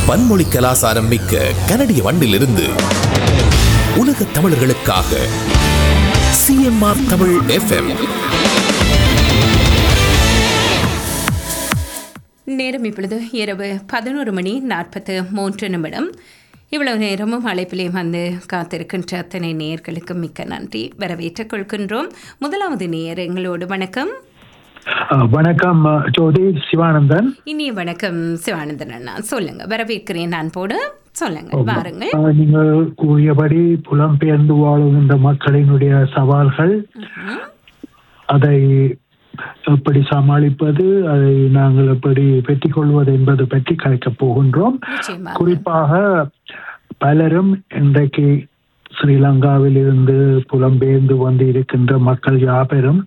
பன்மொழி கலாசாரம் மிக்க கனடிய மண்ணிலிருந்து உலக தமிழர்களுக்காக சிஎம்ஆர் தமிழ் எஃப்எம் நேரம் இப்பொழுது இரவு பதினோரு மணி நாற்பத்து மூன்று நிமிடம் இவ்வளவு நேரமும் அழைப்பிலே வந்து காத்திருக்கின்ற அத்தனை நேயர்களுக்கு மிக்க நன்றி வரவேற்றுக் கொள்கின்றோம் முதலாவது நேயர் எங்களோடு வணக்கம் அஹ் வணக்கம் அஹ் ஜோதி சிவானந்தன் இனிய வணக்கம் சிவானந்தன் அண்ணா சொல்லுங்க வரவேற்கிறேன் நான் போடு சொல்லுங்க வாருங்கள் அஹ் நீங்கள் கூறியபடி புலம்பெயர்ந்து வாழுகின்ற மக்களினுடைய சவால்கள் அதை எப்படி சமாளிப்பது அதை நாங்கள் எப்படி வெற்றி கொள்வது என்பது பற்றி கலைக்கப் போகின்றோம் நிச்சயமாக குறிப்பாக பலரும் இன்றைக்கு ஸ்ரீலங்காவில் இருந்து புலம்பெயர்ந்து வந்து இருக்கின்ற மக்கள் யாவரும்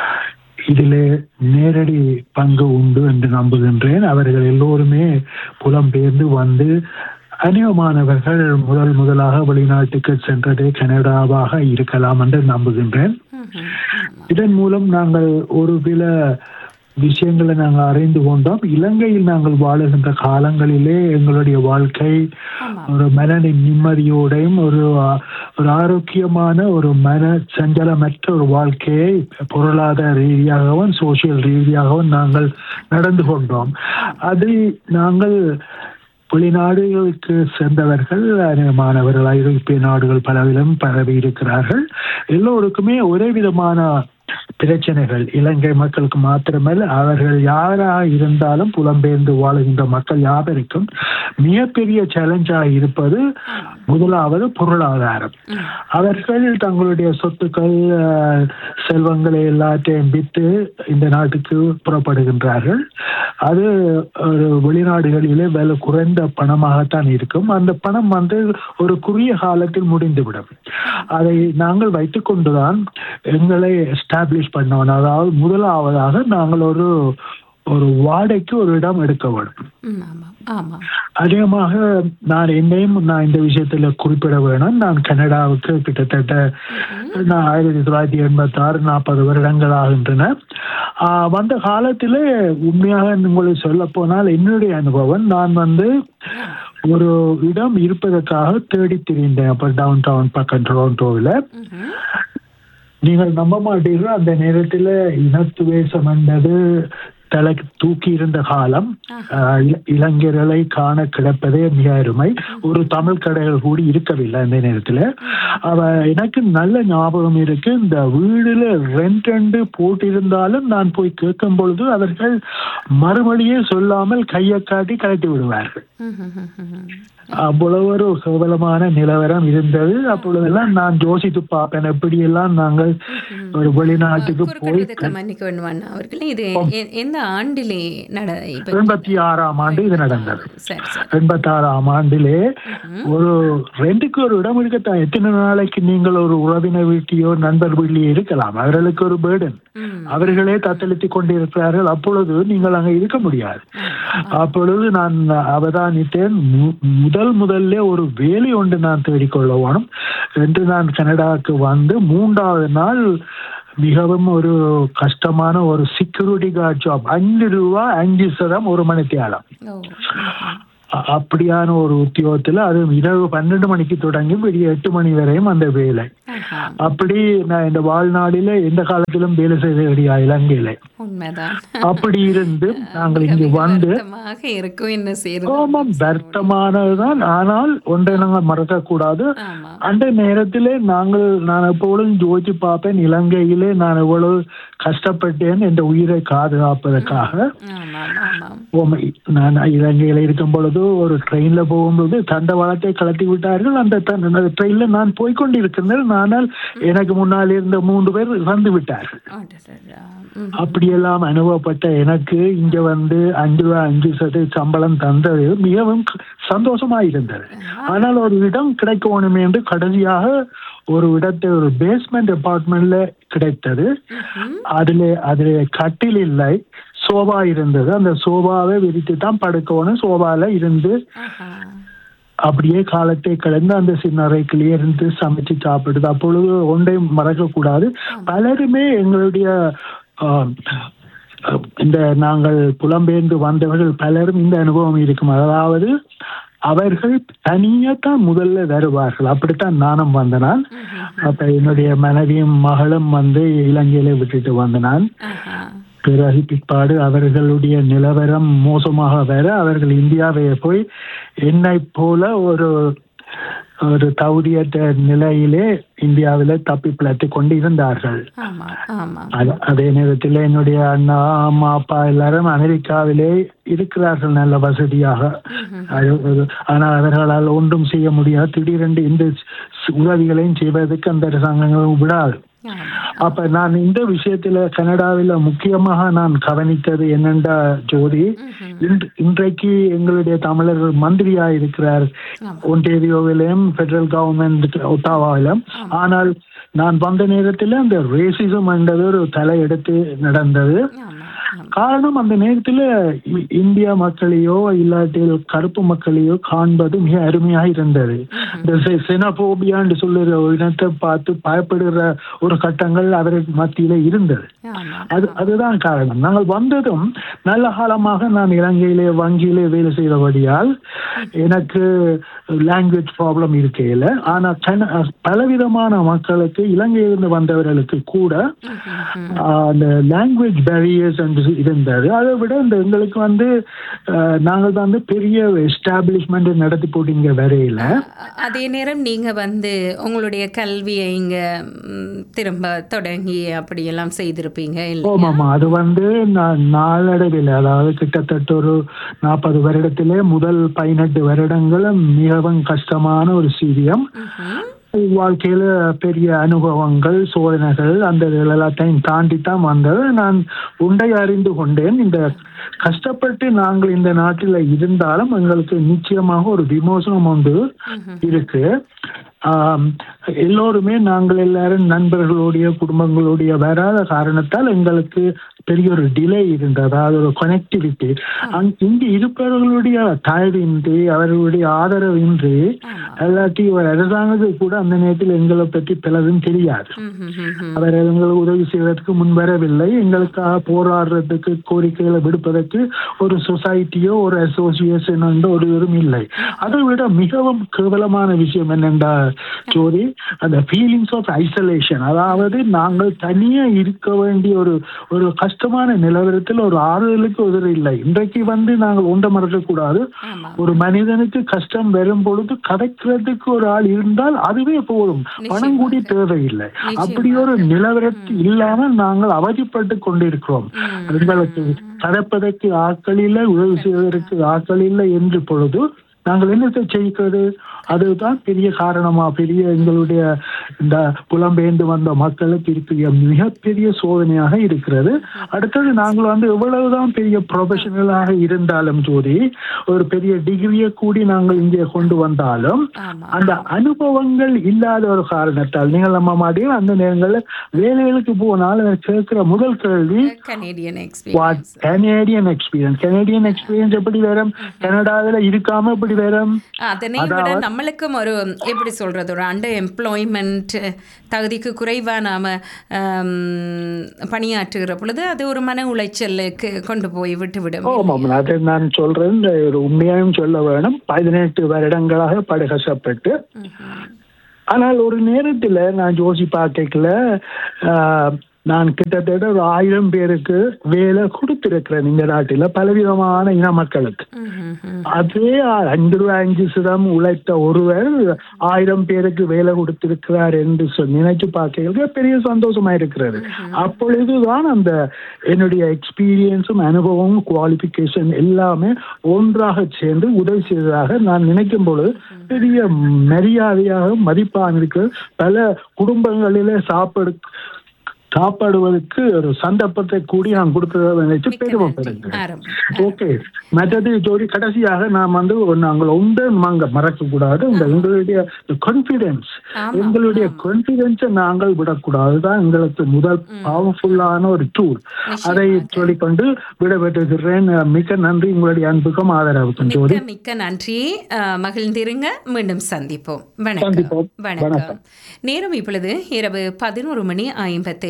இதிலே நேரடி பங்கு உண்டு என்று நம்புகின்றேன் அவர்கள் எல்லோருமே புலம்பெயர்ந்து வந்து அநேகமானவர்கள் முதல் முதலாக வெளிநாட்டுக்கு சென்றது கனடாவாக இருக்கலாம் என்று நம்புகின்றேன் ம்ஹும். இதன் மூலம் நாங்கள் ஒரு சில விஷயங்களை நாங்கள் அறிந்து கொண்டோம் இலங்கையில் நாங்கள் வாழுகின்ற காலங்களிலே எங்களுடைய வாழ்க்கை ஆமாம். ஒரு மன நிம்மதியோடையும் ஒரு ஆ- ஒரு ஆரோக்கியமான ஒரு மன சஞ்சலமற்ற ஒரு வாழ்க்கையை பொருளாதார ரீதியாகவும் சோசியல் ரீதியாகவும் நாங்கள் நடந்து கொண்டோம் அது நாங்கள் வெளிநாடுகளுக்கு சென்றவர்கள் மாணவர்கள் ஐரோப்பிய நாடுகள் பலவிலும் பரவி இருக்கிறார்கள் எல்லோருக்குமே ஒரே விதமான பிரச்சனைகள் இலங்கை மக்களுக்கு மாத்திரமல்ல அவர்கள் யாராக இருந்தாலும் புலம்பெயர்ந்து வாழுகின்ற மக்கள் யாவருக்கும் மிகப்பெரிய சேலஞ்சாக இருப்பது முதலாவது பொருளாதாரம் அவர்கள் தங்களுடைய சொத்துக்கள் அஹ், செல்வங்களை எல்லாத்தையும் விற்று இந்த நாட்டுக்கு புறப்படுகின்றார்கள் அது ஒரு வெளிநாடுகளிலே விலை குறைந்த பணமாகத்தான் இருக்கும் அந்த பணம் வந்து ஒரு குறுகிய காலத்தில் முடிந்துவிடும் அதை நாங்கள் வைத்துக்கொண்டுதான் எங்களை எஸ்டாப்ளிஷ் பண்ணணும் அதாவது முதலாவதாக நாங்கள் ஒரு ஒரு வாடகைக்கு ஒரு இடம் எடுக்க வேண்டும் ம், ஆமாம் ஆமாம் அதிகமாக நான் என்னையும் நான் இந்த விஷயத்துல குறிப்பிட வேணும் நான் கனடாவுக்கு கிட்டத்தட்ட நான் ஆயிரத்தி தொள்ளாயிரத்தி எண்பத்தி ஆறு நாற்பது வருடங்கள் ஆகின்றன ஆஹ் வந்த காலத்திலே உண்மையாக உங்களுக்கு சொல்ல போனால் என்னுடைய அனுபவம் நான் வந்து ஒரு இடம் இருப்பதற்காக தேடி திரிந்தேன் அப்ப டவுன் டவுன் பக்கம் டொரண்டோவில் ம்ஹும். நீங்கள் நம்ப மாட்டீர்கள் அந்த நேரத்தில் இனத்துவேசம் என்பது தலை தூக்கி இருந்த காலம் ஆஹ் இல- இளைஞர்களை காண கிடப்பதே மிக அருமை ஒரு தமிழ் கடைகள் கூடி இருக்கவில்லை அந்த நேரத்தில் அவ எனக்கு நல்ல ஞாபகம் இருக்கு இந்த வீடுல ரெண்ட் போட்டிருந்தாலும் நான் போய் கேட்கும் பொழுது அவர்கள் மறுமொழியே சொல்லாமல் கையை காட்டி கழட்டி விடுவார்கள் ம்ஹும், ம்ஹும். அவ்வளவு ஒரு கேவலமான நிலவரம் இருந்தது அப்பொழுதெல்லாம் நான் யோசித்து பார்ப்பேன் எப்படியெல்லாம் நாங்கள் ஒரு வெளிநாட்டுக்கு போய் குறுக்கிட்டதுக்கு மன்னிக்க வேண்டும் அண்ணா அவர்களே இது எ- எந்த ஆண்டிலே நட இப்ப எண்பத்தி ஆறாம் ஆண்டு இது நடந்தது சரி சரி எண்பத்தாறாம் ஆண்டிலே ஒரு ரெண்டுக்கு ஒரு இடம் இருக்கத்தான் எத்தனை நாளைக்கு நீங்கள் ஒரு உறவினர் வீட்டையோ நண்பர் வீட்லையோ இருக்கலாம் அவர்களுக்கு ஒரு பேர்டன் ம். அவர்களே தத்தளித்துக் கொண்டிருக்கிறார்கள் அப்பொழுது நீங்கள் அங்கே இருக்க முடியாது அப்பொழுது நான் அவதானித்தேன் மு- முதல் முதல்ல ஒரு வேலை ஒன்று நான் தேடிக்கொள்ள வேணும் என்று நான் கனடாவுக்கு வந்து மூன்றாவது நாள் மிகவும் ஒரு கஷ்டமான ஒரு செக்யூரிட்டி கார்டு ஜாப் அஞ்சு ரூபா அஞ்சு சதம் ஒரு மணி தியாலம் ஓ அ- அப்படியான ஒரு உத்தியோகத்துல அது இரவு பன்னெண்டு மணிக்கு தொடங்கி விடிய எட்டு மணி வரையும் அந்த வேலை ஆஹா. அப்படி நான் இந்த வாழ்நாளில எந்த காலத்திலும் வேலை செய்த இலங்கையில உண்மைதான் அப்படி இருந்து நாங்கள் இங்கு மிக வந்து வருத்தமாக இருக்கும் என்ன செய்யறது கோபம் வருத்தமானதுதான் ஆனால் ஒன்றை நாங்கள் மறக்க கூடாது ஆமா அந்த நேரத்திலே நாங்கள் நான் எப்பொழுதும் ஜோதிச்சு பார்ப்பேன் இலங்கையிலே நான் எவ்வளவு கஷ்டப்பட்டேன் என்ற உயிரை பாதுகாப்பதற்காக ஆமாம் ஆமாம் உமை நான் இலங்கையில இருக்கும் பொழுது ஒரு ட்ரெயின்ல போகும்போது தண்டவாளத்தை கலட்டி விட்டார்கள் அந்த தன்- அந்த ட்ரெயின்ல நான் போய்க்கொண்டிருக்கிறேன் ஆனால் எனக்கு முன்னால் இருந்த மூன்று பேர் இறந்து விட்டார்கள் அடடடா. ம். அப்படியெல்லாம் அனுபவப்பட்ட எனக்கு இங்க வந்து அஞ்சு ரூபா அஞ்சு சதவீத சம்பளம் தந்தது மிகவும் க- சந்தோஷமா இருந்தது ஆனால் ஒரு இடம் கிடைக்கணுமே என்று கடைசியாக ஒரு இடத்தை ஒரு பேஸ்மெண்ட் அபார்ட்மெண்ட்ல கிடைத்தது ம்ஹும். அதுல அதுல கட்டில் இல்லை சோபா இருந்தது அந்த சோபாவை விரித்து தான் படுக்கணும் சோபால இருந்து ஆஹா. அப்படியே காலத்தை கடந்து அந்த சின்ன அறைக்குள்ளேயே இருந்து சமைச்சு சாப்பிடுது அப்பொழுது ஒன்றையும் மறக்கக்கூடாது பலருமே எங்களுடைய ஆஹ், அஹ், இந்த நாங்கள் புலம்பெயர்ந்து வந்தவர்கள் பலரும் இந்த அனுபவம் இருக்கும் அதாவது அவர்கள் தனியா தான் முதல்ல வருவார்கள் அப்படித்தான் நானும் வந்தனான் அப்ப என்னுடைய மனைவியும் மகளும் வந்து இலங்கையில விட்டுட்டு வந்தனான் ஆஹா. பிறகு பிற்பாடு அவர்களுடைய நிலவரம் மோசமாக வர அவர்கள் இந்தியாவை போய் என்னை போல ஒரு ஒரு தகுதியற்ற நிலையிலே இந்தியாவிலே தப்பி பிழைத்து கொண்டு இருந்தார்கள் ஆமா ஆமா அது- அதே நேரத்தில் என்னுடைய அண்ணா அம்மா அப்பா எல்லாரும் அமெரிக்காவிலே இருக்கிறார்கள் நல்ல வசதியாக அது ஒரு- ஆனால் அவர்களால் ஒன்றும் செய்ய முடியாது திடீரென்று இந்த ஸ்- உதவிகளையும் செய்வதற்கு அந்த அரசாங்கங்களும் விடாது ஆமா அப்ப நான் இந்த விஷயத்துல கனடாவில் முக்கியமாக நான் கவனித்தது என்னென்றா ஜோதி இன்று- இன்றைக்கு எங்களுடைய தமிழர் மந்திரியா இருக்கிறார் ஒன்டேரியோவிலும் பெடரல் கவர்மெண்ட் ஒட்டாவாவிலும் ஆனால் நான் வந்த நேரத்தில் அந்த ரேசிசம் என்றது ஒரு தலையெடுத்து நடந்தது ஆமா ஆமா காரணம் அந்த நேரத்தில் இ- இந்திய மக்களையோ இல்லாட்டில் கருப்பு மக்களையோ காண்பது மிக அருமையாக இருந்தது இந்த செனபோபியான்னு சொல்லுற ஒரு இனத்தை பார்த்து பயப்படுகிற ஒரு கட்டங்கள் அவருக்கு மத்தியில இருந்தது ஆமா அது அதுதான் காரணம் நாங்கள் வந்ததும் நல்ல காலமாக நான் இலங்கையிலே வங்கியிலே வேலை செய்தபடியால் எனக்கு லாங்குவேஜ் ப்ராப்ளம் இருக்கையில ஆனா கன- பலவிதமான மக்களுக்கு இலங்கையிலிருந்து வந்தவர்களுக்கு கூட ஆஹ், அந்த லாங்குவேஜ் பேரியர்ஸ் என்று இருந்தது அதை விட இந்த எங்களுக்கு வந்து ஆஹ், நாங்கள் தான் வந்து பெரிய எஸ்டாப்ளிஷ்மெண்ட் நடத்தி போட்டீங்க வரையில அ- அதே நேரம் நீங்க வந்து உங்களுடைய கல்வியை இங்க ம், திரும்ப தொடங்கி அப்படியெல்லாம் செய்திருப்பீங்க இல்லையா ஆமாமா அது வந்து நான் நாளடைவில் அதாவது கிட்டத்தட்ட ஒரு நாற்பது வருடத்திலே முதல் பதினெட்டு வருடங்களும் மிகவும் கஷ்டமான ஒரு சீரியம் ம்ஹும். வாழ்க்கையில பெரிய அனுபவங்கள் சோதனைகள் அந்த இது எல்லாத்தையும் தாண்டி தான் வந்தது நான் உண்டை அறிந்து கொண்டேன் இந்த கஷ்டப்பட்டு நாங்கள் இந்த நாட்டில் இருந்தாலும் எங்களுக்கு நிச்சயமாக ஒரு விமோசனம் ஒன்று இருக்கு ஆம், எல்லோருமே நாங்கள் எல்லாரும் நண்பர்களுடைய குடும்பங்களுடைய வராத காரணத்தால் எங்களுக்கு பெரிய ஒரு டிலே இருந்தது அதாவது ஒரு கனெக்டிவிட்டி இங்கு இருப்பவர்களுடைய தயவின்றி அவர்களுடைய ஆதரவின்றி எல்லாட்டி ஒரு அரசாங்கத்துக்கு கூட அந்த நேரத்தில் எங்களை பற்றி பிளதும் தெரியாது ம்ஹும், ம்ஹும். அவர் எங்களுக்கு உதவி செய்வதற்கு முன்வரவில்லை எங்களுக்காக போராடுறதுக்கு கோரிக்கைகளை விடுப்பதற்கு ஒரு சொசைட்டியோ ஒரு அசோசியேஷன் ஒரு இதுவும் இல்லை அதை விட மிகவும் கேவலமான விஷயம் என்னென்றா ஜோதி அந்த ஃபீலிங்ஸ் ஆஃப் ஐசோலேஷன் அதாவது நாங்கள் தனியா இருக்க வேண்டிய ஒரு ஒரு கஷ்டமான நிலவரத்தில் ஒரு ஆறுதலுக்கு உதவி இல்லை இன்றைக்கு வந்து நாங்கள் ஒன்றை மறக்கக்கூடாது ஆமா ஒரு மனிதனுக்கு கஷ்டம் வரும் பொழுது கதைக்கிறதுக்கு ஒரு ஆள் இருந்தால் அதுவே போதும் பணம் கூடி தேவையில்லை அப்படி ஒரு நிலவரத்து இல்லாமல் நாங்கள் அவதிப்பட்டு கொண்டிருக்கிறோம் எங்களுக்கு கதைப்பதற்கு ஆட்கள் இல்லை உதவி செய்வதற்கு ஆட்கள் இல்லை என்று பொழுது நாங்கள் என்னத்தை செய்கிறது அதுதான் பெரிய காரணமா பெரிய எங்களுடைய இந்த புலம்பெயர்ந்து வந்த மக்களுக்கு இருக்கிற மிகப்பெரிய சோதனையாக இருக்கிறது அடுத்தது நாங்கள் வந்து எவ்வளவுதான் பெரிய ப்ரொஃபஷனலாக இருந்தாலும் ஜோதி ஒரு பெரிய டிகிரியை கூடி நாங்கள் இங்கே கொண்டு வந்தாலும் ஆமா அந்த அனுபவங்கள் இல்லாத ஒரு காரணத்தால் நீங்கள் நம்ம மாதிரி அந்த நேரங்களில் வேலைகளுக்கு போனால் கேட்கிற முதல் கேள்வி Canadian what experience Canadian experience Canadian experience எப்படி வரும் கனடாவில் இருக்காம எப்படி வரும் அதனை விட நம்மளுக்கும் ஒரு எப்படி சொல்றது ஒரு அண்டர் எம்ப்ளாய்மெண்ட் தகுதிக்கு குறைவா நாம ஆம், பணியாற்றுகிற பொழுது அது ஒரு மன உளைச்சலுக்கு கொண்டு போய் விட்டுவிடும் ஆமாம் அதை நான் சொல்றேன் இந்த ஒரு உண்மையாயும் சொல்ல வேணும் பதினெட்டு வருடங்களாக படு கஷ்டப்பட்டு ஆனால் ஒரு நேரத்தில் நான் ஜோசி பார்க்கல நான் கிட்டத்தட்ட ஒரு ஆயிரம் பேருக்கு வேலை கொடுத்திருக்கிறேன் இந்த நாட்டில் பலவிதமான இன மக்களுக்கு ம்ஹும், ம்ஹும். அதே அஞ்சு ரூபாய் அஞ்சு சிதம் உழைத்த ஒருவர் ஆயிரம் பேருக்கு வேலை கொடுத்திருக்கிறார் என்று சொல் நினைச்சு பார்க்க பெரிய சந்தோஷமா இருக்கிறது அப்பொழுதுதான் அந்த என்னுடைய எக்ஸ்பீரியன்ஸும் அனுபவமும் குவாலிஃபிகேஷன் எல்லாமே ஒன்றாக சேர்ந்து உதவி செய்ததாக நான் நினைக்கும் பொழுது பெரிய மரியாதையாக மதிப்பாக இருக்கு பல குடும்பங்களிலே சாப்பாடு சாப்பாடுவதற்கு ஒரு சந்தர்ப்பத்தை கூடி நான் கொடுத்ததாக நினைச்சு மிக்க நன்றி. பெருமைப்படுகிறேன் ஆரம்பம். ஓகே மற்றது ஜோடி கடைசியாக நாம் வந்து ஒரு நாங்கள் உண்டு நாங்க மறக்க கூடாது இந்த எங்களுடைய கான்பிடன்ஸ் ஆமா, எங்களுடைய கான்பிடன்ஸை நாங்கள் விடக்கூடாது தான் எங்களுக்கு முதல் பவர்ஃபுல்லான ஒரு டூல் அதை சொல்லிக்கொண்டு விடைபெற்றுகிறேன் மிக்க நன்றி உங்களுடைய அன்புக்கும் ஆதரவுக்கும் ஜோடி மிக்க மிக்க நன்றி அஹ், மகிழ்ந்திருங்க மீண்டும் சந்திப்போம் வணக்கம் சந்திப்போம். வணக்கம் வணக்கம். நேரம் இப்பொழுது இரவு பதினோரு மணி ஐம்பத்தி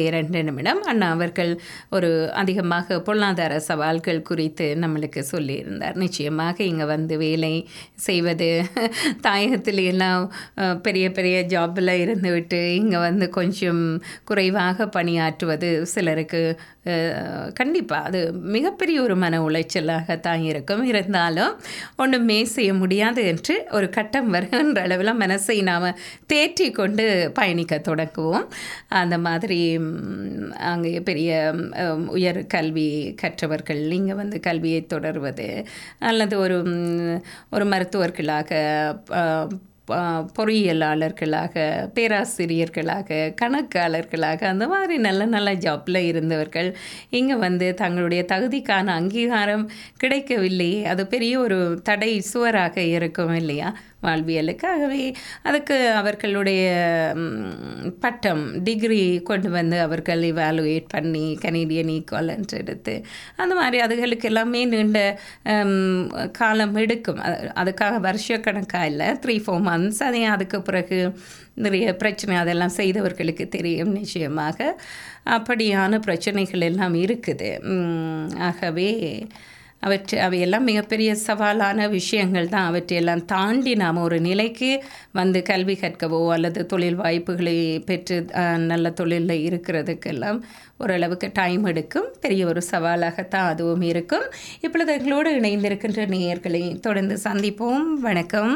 இரண்டு நிமிடம் அண்ணா அவர்கள் ஒரு அதிகமாக பொருளாதார சவால்கள் குறித்து நம்மளுக்கு சொல்லியிருந்தார் நிச்சயமாக இங்கே வந்து வேலை செய்வது தாயகத்தில் எல்லாம் அஹ், பெரிய பெரிய ஜாப்பில் இருந்துவிட்டு இங்கே வந்து கொஞ்சம் குறைவாக பணியாற்றுவது சிலருக்கு கண்டிப்பாக அது மிகப்பெரிய ஒரு மன உளைச்சலாகத்தான் இருக்கும் இருந்தாலும் ஒன்றுமே செய்ய முடியாது என்று ஒரு கட்டம் வருகின்ற அளவில் மனசை நாம் தேற்றி கொண்டு பயணிக்க தொடங்குவோம் அந்த மாதிரி ம், அங்கே பெரிய ம், உயர் கல்வி கற்றவர்கள் இங்கே வந்து கல்வியை தொடர்வது அல்லது ஒரு ம், ஒரு மருத்துவர்களாக அ, ப- பொறியியலாளர்களாக பேராசிரியர்களாக கணக்காளர்களாக அந்த மாதிரி நல்ல நல்ல ஜாப்பில் இருந்தவர்கள் இங்கே வந்து தங்களுடைய தகுதிக்கான அங்கீகாரம் கிடைக்கவில்லை அது பெரிய ஒரு தடை சுவராக இருக்கும் இல்லையா வாழ்வியலுக்கு ஆகவே அதுக்கு அவர்களுடைய ம், பட்டம் டிகிரி கொண்டு வந்து அவர்கள் இவாலுவேட் பண்ணி கனேடியன் ஈக்குவலன்ட் எடுத்து அந்த மாதிரி அதுகளுக்கு எல்லாமே நீண்ட ம், காலம் எடுக்கும் அது- அதுக்காக வருஷக்கணக்காக இல்லை த்ரீ ஃபோர் மந்த்ஸ் அதே அதுக்கு பிறகு நிறைய பிரச்சனை அதெல்லாம் செய்தவர்களுக்கு தெரியும் நிச்சயமாக அப்படியான பிரச்சனைகள் எல்லாம் இருக்குது ம், ஆகவே அவற்றை அவையெல்லாம் மிகப்பெரிய சவாலான விஷயங்கள் தான் அவற்றையெல்லாம் தாண்டி நாம் ஒரு நிலைக்கு வந்து கல்வி கற்கவோ அல்லது தொழில் வாய்ப்புகளை பெற்று அஹ், நல்ல தொழிலில் இருக்கிறதுக்கெல்லாம் ஓரளவுக்கு டைம் எடுக்கும் பெரிய ஒரு சவாலாகத்தான் அதுவும் இருக்கும் இப்பொழுது எங்களோடு இணைந்திருக்கின்ற நேயர்களை தொடர்ந்து சந்திப்போம் வணக்கம்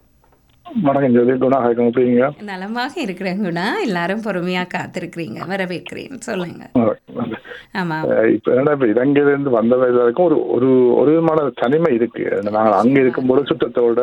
வணக்கம் ஜோதி குணா ஹாய்க்கம் எப்படிங்க நலமாக இருக்கிறேங்குண்ணா எல்லாரும் பொறுமையாக காத்திருக்கிறீங்க வரவேற்கிறேன் சொல்லுங்க ஆமாம் அஹ் இப்ப என்னடா இப்ப இலங்கையில இருந்து வந்த வரைக்கும் ஒரு ஒரு ஒரு விதமான தனிமை இருக்கு நாங்கள் அங்க இருக்கும்போது சுற்றத்தோட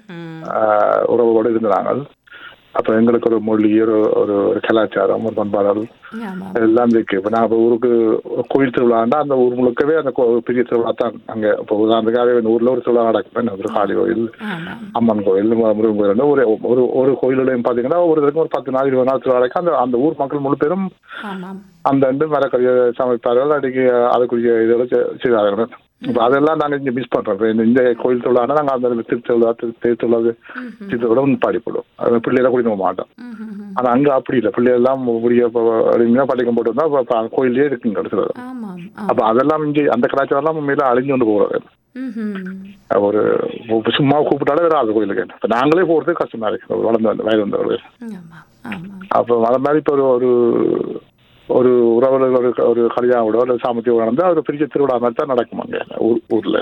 ஆஹ், உறவோட இருந்த நாங்கள் அப்ப எங்களுக்கு ஒரு மொழி ஒரு ஒரு ஒரு கலாச்சாரம் ஒரு பண்பாடல் ஆமாம் எல்லாம் இருக்கு இப்ப நான் இப்ப ஊருக்கு ஒரு கோயில் திருவிழான்னா அந்த ஊர் முழுக்கவே அந்த கோ- பெரிய திருவிழா தான் அங்க இப்போ உதாரணத்துக்காக இந்த ஊர்ல ஒரு திருவிழா நடக்கும் ஒரு காளி கோயில் ஆமாம் அம்மன் கோயில் மு- முருகன் கோயில் ஒரு ஒரு ஒரு கோயிலுடையும் பாத்தீங்கன்னா ஒரு இதுக்கும் ஒரு பத்து நாள் இருபது நாள் திருவிழாக்கு அந்த அந்த ஊர் மக்கள் முழு பேரும் ஆமாம் அந்த அண்டு மரக்கறியை சமைப்பார்கள் அன்றைக்கு அதுக்குரிய இதெல்லாம் செ- செய்வார்கள் இப்போ அதெல்லாம் நாங்கள் இங்கே மிஸ் பண்ணுறோம் இப்போ இந்த- இந்த கோயில் திருவிழானா நாங்கள் அந்த திருத்திருவிழா திரு திருத்திருவிழா திருத்திருவிழா பாடிப்படுவோம் அது பிள்ளைகளை கூட்டிட்டு போக மாட்டோம் ஆனா அங்க அப்படி இல்லை பிள்ளைகள்லாம் முடிய அப்படின்னா பள்ளிக்கம் போட்டு வந்தா அப்ப அந்த கோயிலே இருக்குங்க சில ஆமாம் அப்ப அதெல்லாம் இங்கே அந்த கலாச்சாரம்லாம் உண்மையில அழிஞ்சு கொண்டு போகிறது ம் ஒரு ஒரு சும்மா கூப்பிட்டாலே வேற அது கோயிலுக்கு இப்போ நாங்களே போகிறது கஷ்டமா இருக்கு வளர்ந்து வந்த வயது வந்தவர்கள் ஆமாம் ஆமாம் அப்போ அது மாதிரி இப்போ ஒரு ஒரு ஒரு உறவுகள் ஒரு ஒரு கல்யாணோட ஒரு சாமத்தியம் நடந்தா அது பெரிய திருவிழா மாதிரி தான் நடக்கும் அங்க ஊர் ஊர்ல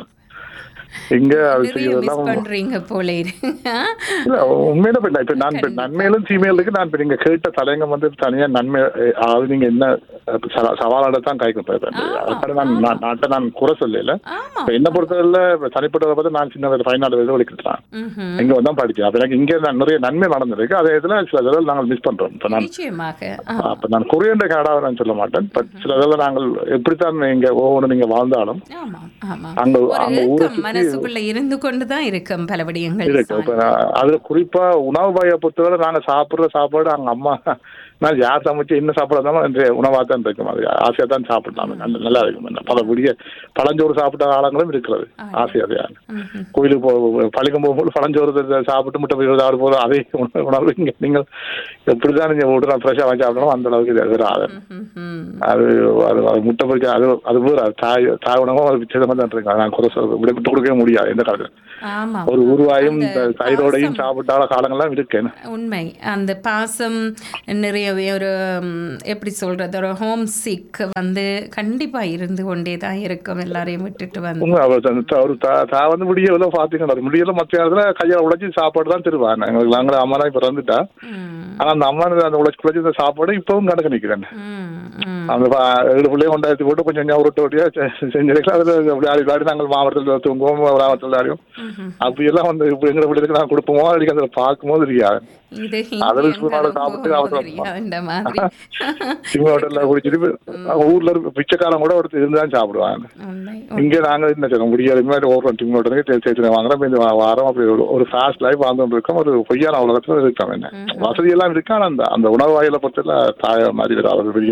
இங்க அது நிறைய மிஸ் செய்யறதெல்லாம் பண்றீங்க போல இருக்கு இல்ல உண்மையில இப்ப நான் இப்ப நான் இப்ப நன்மையிலும் தீமையிலுக்கு நான் இப்ப நீங்க கேட்ட தலையங்கம் வந்து தனியா நன்மை அஹ், அதாவது நீங்க என்ன அஹ், சவா- சவாலாட தான் காய்க்கும் இப்ப இப்ப அதுக்காக நான் நான் நாட்டை நான் குறை சொல்லல ஆமா இப்ப என்ன பொறுத்தவரையில இப்ப தனிப்பட்டதை பார்த்து நான் சின்ன வயது ஃபைனல் வயது வலிக்கிட்டான் ம்ஹும். இங்க வந்து தான் படிச்சேன் அப்ப எனக்கு இங்க நான் நிறைய நன்மை நடந்திருக்கு அதே இதுல சில இதெல்லாம் நாங்கள் மிஸ் பண்றோம் இப்ப நான் நிச்சயமாக ஆ. அப்ப நான் கொரியண்ட கனடாவை நான் சொல்ல மாட்டேன் பட் சில இதெல்லாம் நாங்கள் எப்படித்தான் நீங்க ஒவ்வொன்று நீங்க வாழ்ந்தாலும் ஆமாம் ஆமாம் அங்க ஒரு அங்க ஊரை ஏக்கம் மனசுக்குள்ள இருந்து கொண்டு தான் இருக்கும் பல விடயங்கள் இருக்கு இப்ப நான் அதுல குறிப்பா உணவு வகையை பொறுத்தவரை நாங்க சாப்பிடுற சாப்பாடு அங்க அம்மா நான் யார் சமைச்சு என்ன சாப்பிடாதாலும் அந்த உணவா தான் இருக்கும் அது ஆசையா தான் சாப்பிடலாம் நல்ல- நல்லா இருக்கும் என்ன பல விடிய பழஞ்சோறு சாப்பிட்ட காலங்களும் இருக்கிறது ஆசையா ம்ஹும். கோயிலுக்கு போ பழிக்கும் போகும்போது பழஞ்சோறு த- சாப்பிட்டு முட்டை போய் ஆடு போதும் அதே உணவு உணவு இங்க நீங்கள் எப்படிதான் நீங்க ஒரு நாள் ஃப்ரெஷ்ஷாக வாங்கி சாப்பிடணும் அந்த அளவுக்கு இது வராது ம்ஹும். அது அது அது முட்டை பொறிக்க அது அது வேறு அது தாய் தாய் உணவும் அது விச்சதமாக தான் இருக்கு நான் குறை சொல்ல விட விட்டு கொடுக்கவே முடியாது எந்த காலத்துல ஆமாம் ஒரு உருவாயும் அந்த இந்த தயிரோடையும் பாசம் சாப்பிட்டால காலங்கள்லாம் இருக்கு உண்மை அந்த பாசம் நிறையவே ஒரு ம், எப்படி சொல்றது ஒரு ஹோம் சிக் வந்து கண்டிப்பா இருந்து கொண்டே தான் இருக்கும் எல்லாரையும் விட்டுட்டு வந்து உண்மை அவர் தன் த- ஒரு தா தா வந்து முடியல பாத்தீங்கன்னா முடியல மற்ற நேரத்துல கையால உழைச்சி சாப்பாடு தான் தருவாங்க எங்களுக்கு நாங்கள அம்மா தான் இப்ப வந்துட்டா ம், ஆனா அந்த அம்மா அந்த உழைச்சி உழைச்சி இந்த சாப்பாடு இப்பவும் கணக்கு நிக்கிறேன் ம், ம். அந்த ப- ஏழு பிள்ளையும் கொண்டாயிரத்தி போட்டு கொஞ்சம் கொஞ்சம் உருட்டு ஓட்டியா செஞ்சிருக்கலாம் அதுல அப்படி ஆடி ஆடி நாங்கள் மாவட்டத்தில் தூங்குவோம் கிராமத்தில் ஆடியும் அப்படியெல்லாம் வந்து இப்போ எங்க பிள்ளைக்கு நான் கொடுப்போமோ அடிக்க அதில் பார்க்கும்போது இருக்காது இது அதுல இங்க சூடான எங்க சாப்பிட்டு போகுமோ அவசரம் தெரியாது, இந்த மாதிரி சிம்ம ஹோட்டல்ல குடிச்சிட்டு அவங்க ஊர்ல இருக்க பிச்சைக்காரன் கூட ஒருத்தர் இருந்து தான் சாப்பிடுவாங்க உண்மை இங்க நாங்க என்ன செய்யறோம் முடியாத மாதிரி ஓடுறோம் டிம் ஹோட்டலுக்கு சேர்த்து வாங்குறோம் இப்ப இந்த வா- வாரம் அப்படி ஒரு ஒரு ஃபாஸ்ட் லைஃப் வாழ்ந்துட்டு இருக்கோம் ஒரு பொய்யான உலகத்துல இருக்கோம் என்ன வசதி எல்லாம் இருக்கு ஆனா அந்த அந்த உணவு வாயில பொறுத்தல தாய மாதிரி வராது வெளியில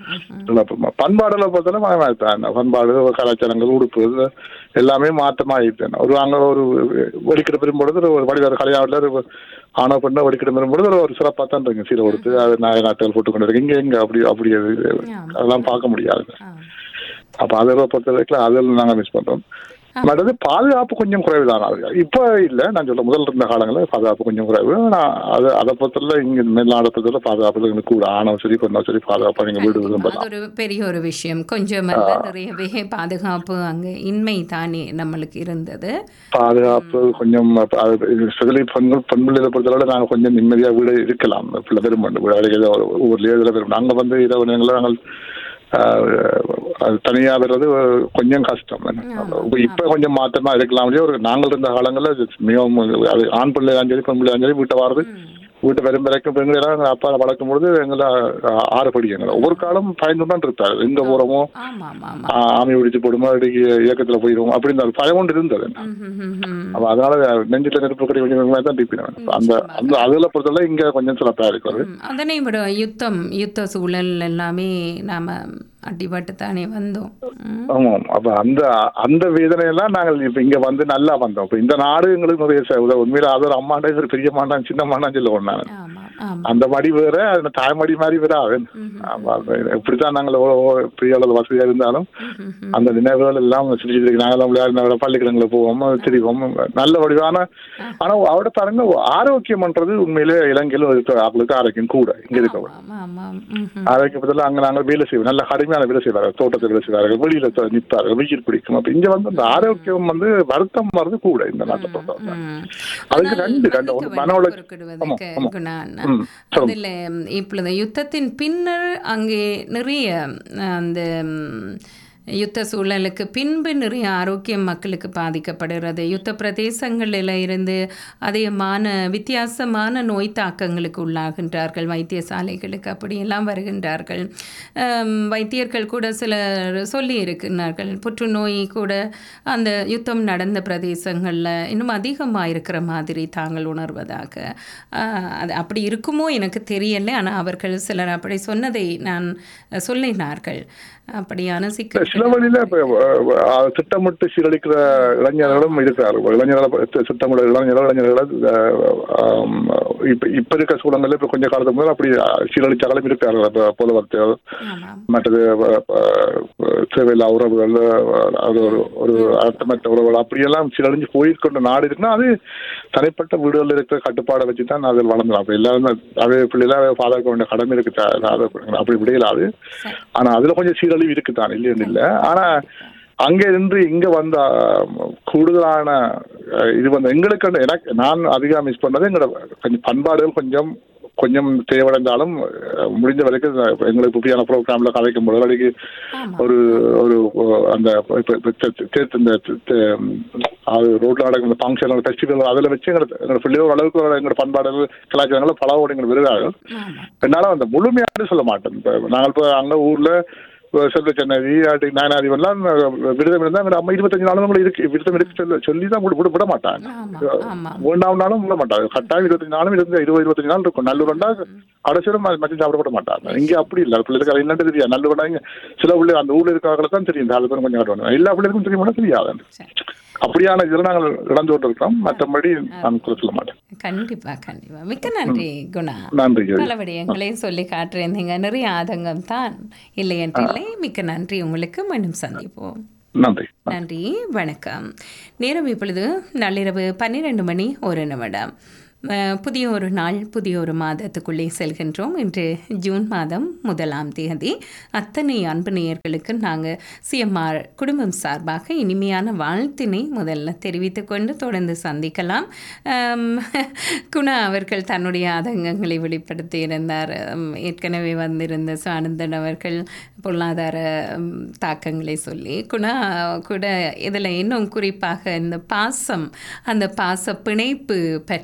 இழப்பு பண்பாடுல பொறுத்தவரை தான் பண்பாடு கலாச்சாரங்கள் உடுப்பு இது எல்லாமே மாற்றமாயிட்டேன் ஒரு அங்க ஒரு வெடிக்கிற பெரும்பொழுது ஒரு வடிவார கலையாவில் ஒரு ஆணோ பெண்ணோ வெடிக்கிற பெரும்பொழுது ஒரு சிறப்பாக தான் இருக்கு சீரை கொடுத்து அது நாய நாட்டுகள் போட்டு கொண்டு இருக்கு இங்க எங்க அப்படி அப்படி அது- அதெல்லாம் பார்க்க முடியாது அப்ப அதை பொறுத்த வரைக்கும் அதில் நாங்க மிஸ் பண்றோம் மற்றது பாதுகாப்பு கொஞ்சம் குறைவு தான் இப்போ இல்ல நான் சொல்ல முதல்ல இருந்த காலங்களில் பாதுகாப்பு கொஞ்சம் குறைவு ஆனா அது அதை பொறுத்தல இங்க மேல்நாடு பொறுத்தல பாதுகாப்பு எனக்கு கூட ஆணவம் சரி பெண்ணோ சரி பாதுகாப்பா நீங்க வீடு அது விரும்பலாம் ஒரு பெரிய ஒரு விஷயம் கொஞ்சம் அல்ல நிறையவே பாதுகாப்பு அங்கே இன்மை தானே நம்மளுக்கு இருந்தது பாதுகாப்பு கொஞ்சம் ஸ்பெஷலி பெண்கள் பெண் பிள்ளைகளை பொறுத்தளவு நாங்கள் கொஞ்சம் நிம்மதியா வீடு இருக்கலாம் பிள்ளை பெரும் வீடு அடிக்கடி ஊர்லயே இதில் பெரும் நாங்கள் வந்து இரவு நேரங்களில் நாங்கள் ஆஹ், அது தனியா வர்றது கொஞ்சம் கஷ்டம் இப்ப- இப்ப கொஞ்சம் மாற்றமா இருக்கலாம் இல்லையா? ஒரு நாங்கள் இருந்த காலங்களில் மிகவும் அது ஆண் பிள்ளையாலும் சரி பெண் பிள்ளையாலும் சரி வீட்டை வாரது வீட்டு வரும் வரைக்கும் பெண்கள் எல்லாம் எங்க அப்பா வளர்க்கும் பொழுது எங்களை ஆஹ், ஆறு படி எங்களை ஒவ்வொரு காலம் பயந்து தான் இருப்பாரு எங்க போறோமோ ஆமா ஆமா ஆமா ஆஹ், ஆமி பிடிச்சு போடுமோ அடிக்கு இயக்கத்துல போயிடுவோம் அப்படின்னு ஒரு பயம் ஒன்று இருந்தது ம், ம், ம். அப்ப அதனால நெஞ்சில நெருப்பு கடி கொஞ்சம் கொஞ்சமாக தான் டிப்பினேன் அந்த அந்த அதுல பொறுத்தவரை இங்க கொஞ்சம் சிறப்பா இருக்கிறது ம், அதனை விட யுத்தம் யுத்த சூழல் எல்லாமே நாம அடிபட்டு தானே வந்தோம் ம். ஆமாம் அப்ப அந்த அந்த வேதனையெல்லாம் நாங்கள் இப்ப இங்க வந்து நல்லா வந்தோம் இப்ப இந்த நாடு எங்களுக்கு நிறைய சே- உதவு. உண்மையில அது ஒரு அம்மாண்டா இது ஒரு பெரிய மாண்டான் சின்ன மாண்டான் சொல்ல ஒண்ணாங்க ஆமா ஆமா அந்த மடி வேற அந்த தாய்மடி மாதிரி வேற ஆகும் ஆமா, அப்ப எப்படித்தான் நாங்கள் எவ்வளவு பெரிய அளவு வசதியா இருந்தாலும் அந்த நினைவுகள் எல்லாம் சிறு சிறு நாங்கள் விளையாடின பள்ளிக்கிழங்குல போவோம் திரிவோம் நல்ல வடிவான ஆனா அவட பாருங்க ஆரோக்கியம்ன்றது உண்மையிலே இலங்கையில் இருக்க ஆட்களுக்கு ஆரோக்கியம் கூட இங்க இருக்கவங்க ஆமா ஆமா ம், ம். ஆரோக்கியத்தில் அங்க நாங்கள் வேலை செய்வோம் நல்ல கடுமையான வேலை செய்வார்கள் தோட்டத்தில் வேலை செய்வார்கள் வெளியில த- நிற்பார்கள் வெயில் பிடிக்கும் அப்ப இங்க வந்து அந்த ஆரோக்கியம் வந்து வருத்தம் வர்றது கூட இந்த நாட்டை பொறுத்தவரை ம். அதுக்கு ஆனால் ரெண்டு ரெண்டு மன்னிக்க ஒன்று வேண்டும் மன உளைச்சல் குறுக்கிடுவதற்கு ஆமா, ஆமா. குணான். ம், சொல்லுங்க. அதில் இப்பொழுது யுத்தத்தின் பின்னர் அங்கே நிறைய அந்த ம், யுத்த சூழலுக்கு பின்பு நிறைய ஆரோக்கியம் மக்களுக்கு பாதிக்கப்படுகிறது யுத்த பிரதேசங்களில் இருந்து அதிகமான வித்தியாசமான நோய் தாக்கங்களுக்கு உள்ளாகின்றார்கள் வைத்தியசாலைகளுக்கு அப்படியெல்லாம் வருகின்றார்கள் ஆம், வைத்தியர்கள் கூட சிலர் சொல்லி இருக்கிறார்கள் புற்றுநோய் கூட அந்த யுத்தம் நடந்த பிரதேசங்களில் இன்னும் அதிகமாக இருக்கிற மாதிரி தாங்கள் உணர்வதாக ஆஹ், அது அப்படி இருக்குமோ எனக்கு தெரியலை ஆனால் அவர்கள் சிலர் அப்படி சொன்னதை நான் சொல்லினார்கள் அப்படியான சிக்கல் சில வழியில இப்ப அஹ், அஹ், திட்டமிட்டு சீரழிக்கிற இளைஞர்களும் இருக்கிறார்கள் இளைஞர்களை ப- திட்டமிட இளைஞர்கள் இளைஞர்களை அஹ், ஆம், இப்ப இப்ப இருக்க சூழல்ல இப்ப கொஞ்ச காலத்துக்கு முதல்ல அப்படி சீரழிச்சாலும் இருக்கிறார்கள் இப்ப போலவர்த்திகள் ஆமாம் மற்றது அஹ், அஹ், தேவையில்லா உறவுகள் அஹ், அது ஒரு ஒரு அர்த்தமற்ற உறவுகள் அப்படியெல்லாம் சீரழிஞ்சு போயிருக்கின்ற நாடு இருக்குன்னா அது தனிப்பட்ட வீடுகளில் இருக்கிற கட்டுப்பாடை வச்சு தான் அதில் வளர்ந்துடும் அப்ப எல்லாரும் அதே பிள்ளைல பாதுகாக்க வேண்டிய கடமை இருக்கு த- அது அப்படி விடையலாது சரி ஆனா அதுல கொஞ்சம் சீரழிவு இருக்குதான் இல்லைன்னு இல்ல ஆனா அங்க இருந்து இங்க வந்த ஆஹ், கூடுதலான ஆஹ், இது வந்து எங்களுக்கு அந்த- எனக்கு நான் அதிகமா மிஸ் பண்ணது எங்களோட கொஞ்சம் பண்பாடுகள் கொஞ்சம் கொஞ்சம் தேவையடைந்தாலும் ஆஹ், முடிஞ்ச வரைக்கும் இந்த எங்களுக்கு புதியான ப்ரோக்ராம்ல கதைக்கும் போது அன்னைக்கு ஒரு ஒரு அந்த இப்ப- இப்ப தே- தே- தே- இந்த தே- அது ரோட்ல நடக்கிற இந்த ஃபங்க்ஷன் ஃபெஸ்டிவல் அதில் வச்சு எங்களோட எங்களோட பிள்ளைகள் அளவுக்கு எங்களோட பண்பாடுகள் கலாச்சாரங்களை பலவோடு எங்களை விருதார்கள் ஆமாம் என்னால அந்த முழுமையான சொல்ல மாட்டேன் இப்ப நாங்கள் இப்போ அங்க ஊர்ல இப்ப செல்வ சென்னதி ஆட்டி நாயனாதி எல்லாம் விரதம் இருந்தா எங்க அம்மா இருபத்தஞ்சு நாளும் நம்மள இருக்கு விரதம் இருக்கு சொல்ல சொல்லி தான் விட விட- விட மாட்டாங்க ஆமாம் ஆமாம் வேண்டாம்னாலும் விட மாட்டாங்க கட்டாயம் இருபத்தஞ்சு நாளும் இருந்து இருபது இருபத்தஞ்சு நாள் இருக்கும் நல்லுரண்டா கடைசியில மச்சம் சாப்பிட மாட்டாங்க இங்க அப்படி இல்ல பிள்ளைகளுக்கு அது என்னன்னு தெரியாது நல்லுரண்டா இங்க சில பிள்ளை அந்த ஊர்ல இருக்கிறவங்களை தான் தெரியும் நாலு பேரும் கொஞ்சம் காட்டுவாங்க எல்லா பிள்ளைகளுக்கும் தெரியுமா தெரியாது சரி அப்படியான இதில் நாங்கள் இழந்து கொண்டு இருக்கிறோம் மற்றபடி நான் குறை சொல்ல மாட்டேன் கண்டிப்பா கண்டிப்பா மிக்க நன்றி குணா நன்றி ஜோதி. பல விடயங்களையும் சொல்லி காட்டுறீங்க நிறைய ஆதங்கம் தான் இல்லை என்று இல்லை மிக்க நன்றி உங்களுக்கு மீண்டும் சந்திப்போம் நன்றி நன்றி வணக்கம் நேரம் இப்பொழுது நள்ளிரவு பன்னிரண்டு மணி ஒரு நிமிடம் அஹ், புதிய ஒரு நாள் புதிய ஒரு மாதத்துக்குள்ளே செல்கின்றோம் இன்று ஜூன் மாதம் முதலாம் தேதி அத்தனை அன்பு நேயர்களுக்கு நாங்கள் சிஎம்ஆர் குடும்பம் சார்பாக இனிமையான வாழ்த்தினை முதல்ல தெரிவித்துக் கொண்டு தொடர்ந்து சந்திக்கலாம் அம், குணா அவர்கள் தன்னுடைய ஆதங்கங்களை வெளிப்படுத்தி இருந்தார் அம், ஏற்கனவே வந்திருந்த சானந்தன் அவர்கள் பொருளாதார ம், தாக்கங்களை சொல்லி குணா கூட இதில் இன்னும் குறிப்பாக இந்த பாசம் அந்த பாச பிணைப்பு பற்றி நிறைய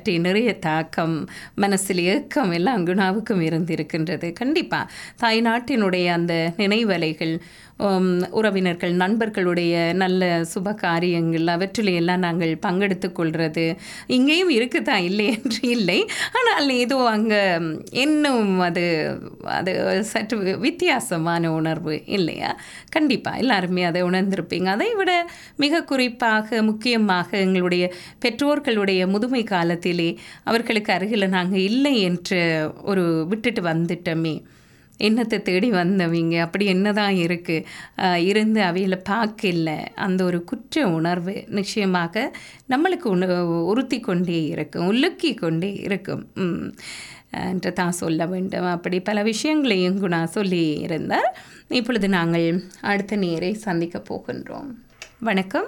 நிறைய தாக்கம் மனசில் ஏக்கம் எல்லாம் குணாவுக்கும் இருந்திருக்கின்றது கண்டிப்பாக தாய்நாட்டினுடைய அந்த நினைவலைகள் உம், உறவினர்கள் நண்பர்களுடைய நல்ல சுப காரியங்கள் அவற்றிலே எல்லாம் நாங்கள் பங்கெடுத்துக் கொள்வது இங்கேயும் இருக்குதா இல்லை என்று இல்லை ஆனால் ஏதோ அங்கே இன்னும் அது அது சற்று வித்தியாசமான உணர்வு இல்லையா கண்டிப்பாக எல்லாருமே அதை உணர்ந்திருப்பீங்க அதை விட மிக குறிப்பாக முக்கியமாக எங்களுடைய பெற்றோர்களுடைய முதுமை காலத்திலே அவர்களுக்கு அருகில் நாங்கள் இல்லை என்று ஒரு விட்டுட்டு வந்துட்டோமே என்னத்தை தேடி வந்தவங்க அப்படி என்னதான் இருக்குது இருந்து அவையில் பார்க்கல அந்த ஒரு குற்ற உணர்வு நிச்சயமாக நம்மளுக்கு உண உறுத்தி கொண்டே இருக்கும் உலுக்கி கொண்டே இருக்கும் ம். என்று தான் சொல்ல வேண்டும் அப்படி பல விஷயங்களையும் குணா சொல்லி இருந்தார் இப்பொழுது நாங்கள் அடுத்த நேரை சந்திக்க போகின்றோம் வணக்கம்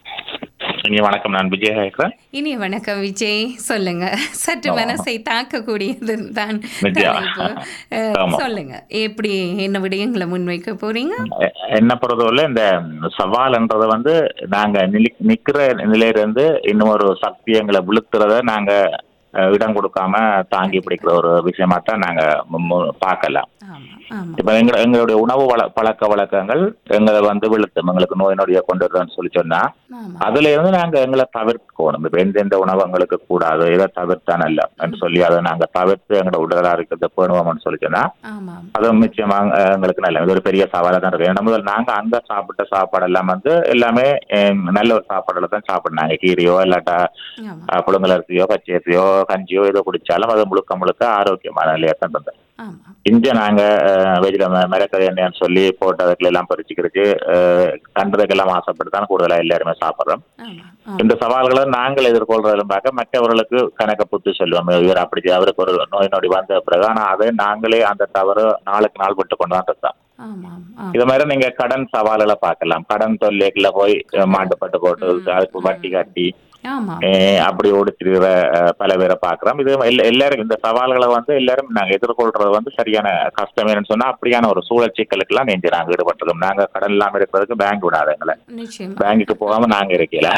இனி வணக்கம் நான் விஜய் இருக்கிறேன் இனிய வணக்கம் விஜய் சொல்லுங்க சற்று மனசை தாக்கக்கூடியது தான் நிச்சயம். தலைப்பு. அஹ், ஆமா. சொல்லுங்க எப்படி என்ன விடயங்களை முன்வைக்க போறீங்க எ- என்ன பொறுத்தவரை இந்த சவால்ன்றது வந்து நாங்க நிலி- நிக்கிற நிலையில இருந்து இன்னும் ஒரு சக்தி எங்களை விழுத்துறத நாங்க அஹ், இடம் கொடுக்காம தாங்கி பிடிக்கிற ஒரு விஷயமா தான் நாங்க மு- மு- பார்க்கலாம் ஆமா ஆமா இப்ப எங்க எங்களுடைய உணவு வள பழக்க வழக்கங்கள் எங்களை வந்து விழுத்தும் எங்களுக்கு நோய் நொடியை கொண்டு வருதுன்னு சொல்லி சொன்னா ஆமா அதுல இருந்து நாங்க எங்களை தவிர்க்கணும் இப்ப எந்தெந்த உணவு எங்களுக்கு கூடாது இதை தவிர்த்தா நல்ல சொல்லி அதை நாங்க தவிர்த்து எங்களோட உடலா இருக்கிறத பேணுவோம்னு சொல்லி சொன்னா ஆமா அது நிச்சயமா அஹ், எங்களுக்கு நல்ல இது ஒரு பெரிய சவாலா தான் இருக்கு ஏன்னா முதல்ல நாங்க அங்க சாப்பிட்ட சாப்பாடு எல்லாம் வந்து எல்லாமே அஹ், நல்ல ஒரு சாப்பாடுல தான் சாப்பிடுனாங்க கீரையோ இல்லாட்டா ஆமா அஹ், புழுங்கலரிசியோ பச்சரிசியோ கஞ்சியோ ஏதோ குடிச்சாலும் அது முழுக்க முழுக்க ஆரோக்கியமான நிலையா தான் இருந்தது ஆமா இங்க நாங்க வெஜில மிளகறி எண்ணெய்னு சொல்லி போட்டு அதுக்குள்ள எல்லாம் பறிச்சு கிரிச்சு கண்டதுக்கெல்லாம் ஆசைப்பட்டு தான் கூடுதலா எல்லாருமே சாப்பிடுறோம் ஆமா ஆமா இந்த சவால்களை நாங்கள் எதிர்கொள்றதும் பார்க்க மற்றவர்களுக்கு கணக்க புத்து சொல்லுவோம் இவர் அப்படி செய்ய, அவருக்கு ஒரு நோய் நொடி வந்த பிறகு ஆனா அதை நாங்களே அந்த தவறு நாளுக்கு நாள் விட்டு கொண்டு தான் இருக்கோம் ஆமா ஆமா இது மாதிரி நீங்க கடன் சவால்களை பார்க்கலாம் கடன் தொல்லைக்குள்ள போய் அஹ், மாட்டுப்பட்டு போட்டு அதுக்கு வட்டி கட்டி ஆமா அஹ், அப்படி ஓடிச்சிருக்கிற அஹ், பல பேரை பார்க்கிறோம் இது எல்லா- எல்லாரும் இந்த சவால்களை வந்து எல்லாரும் நாங்க எதிர்கொள்றது வந்து சரியான கஷ்டம் என்னன்னு சொன்னா அப்படியான ஒரு சூழல் சிக்கலுக்கெல்லாம் நெஞ்சு நாங்க ஈடுபட்டிருக்கோம் நாங்க கடன் இல்லாம இருக்கிறதுக்கு பேங்க் விடாது எங்களை நிச்சயமா பேங்குக்கு போகாம நாங்க இருக்கல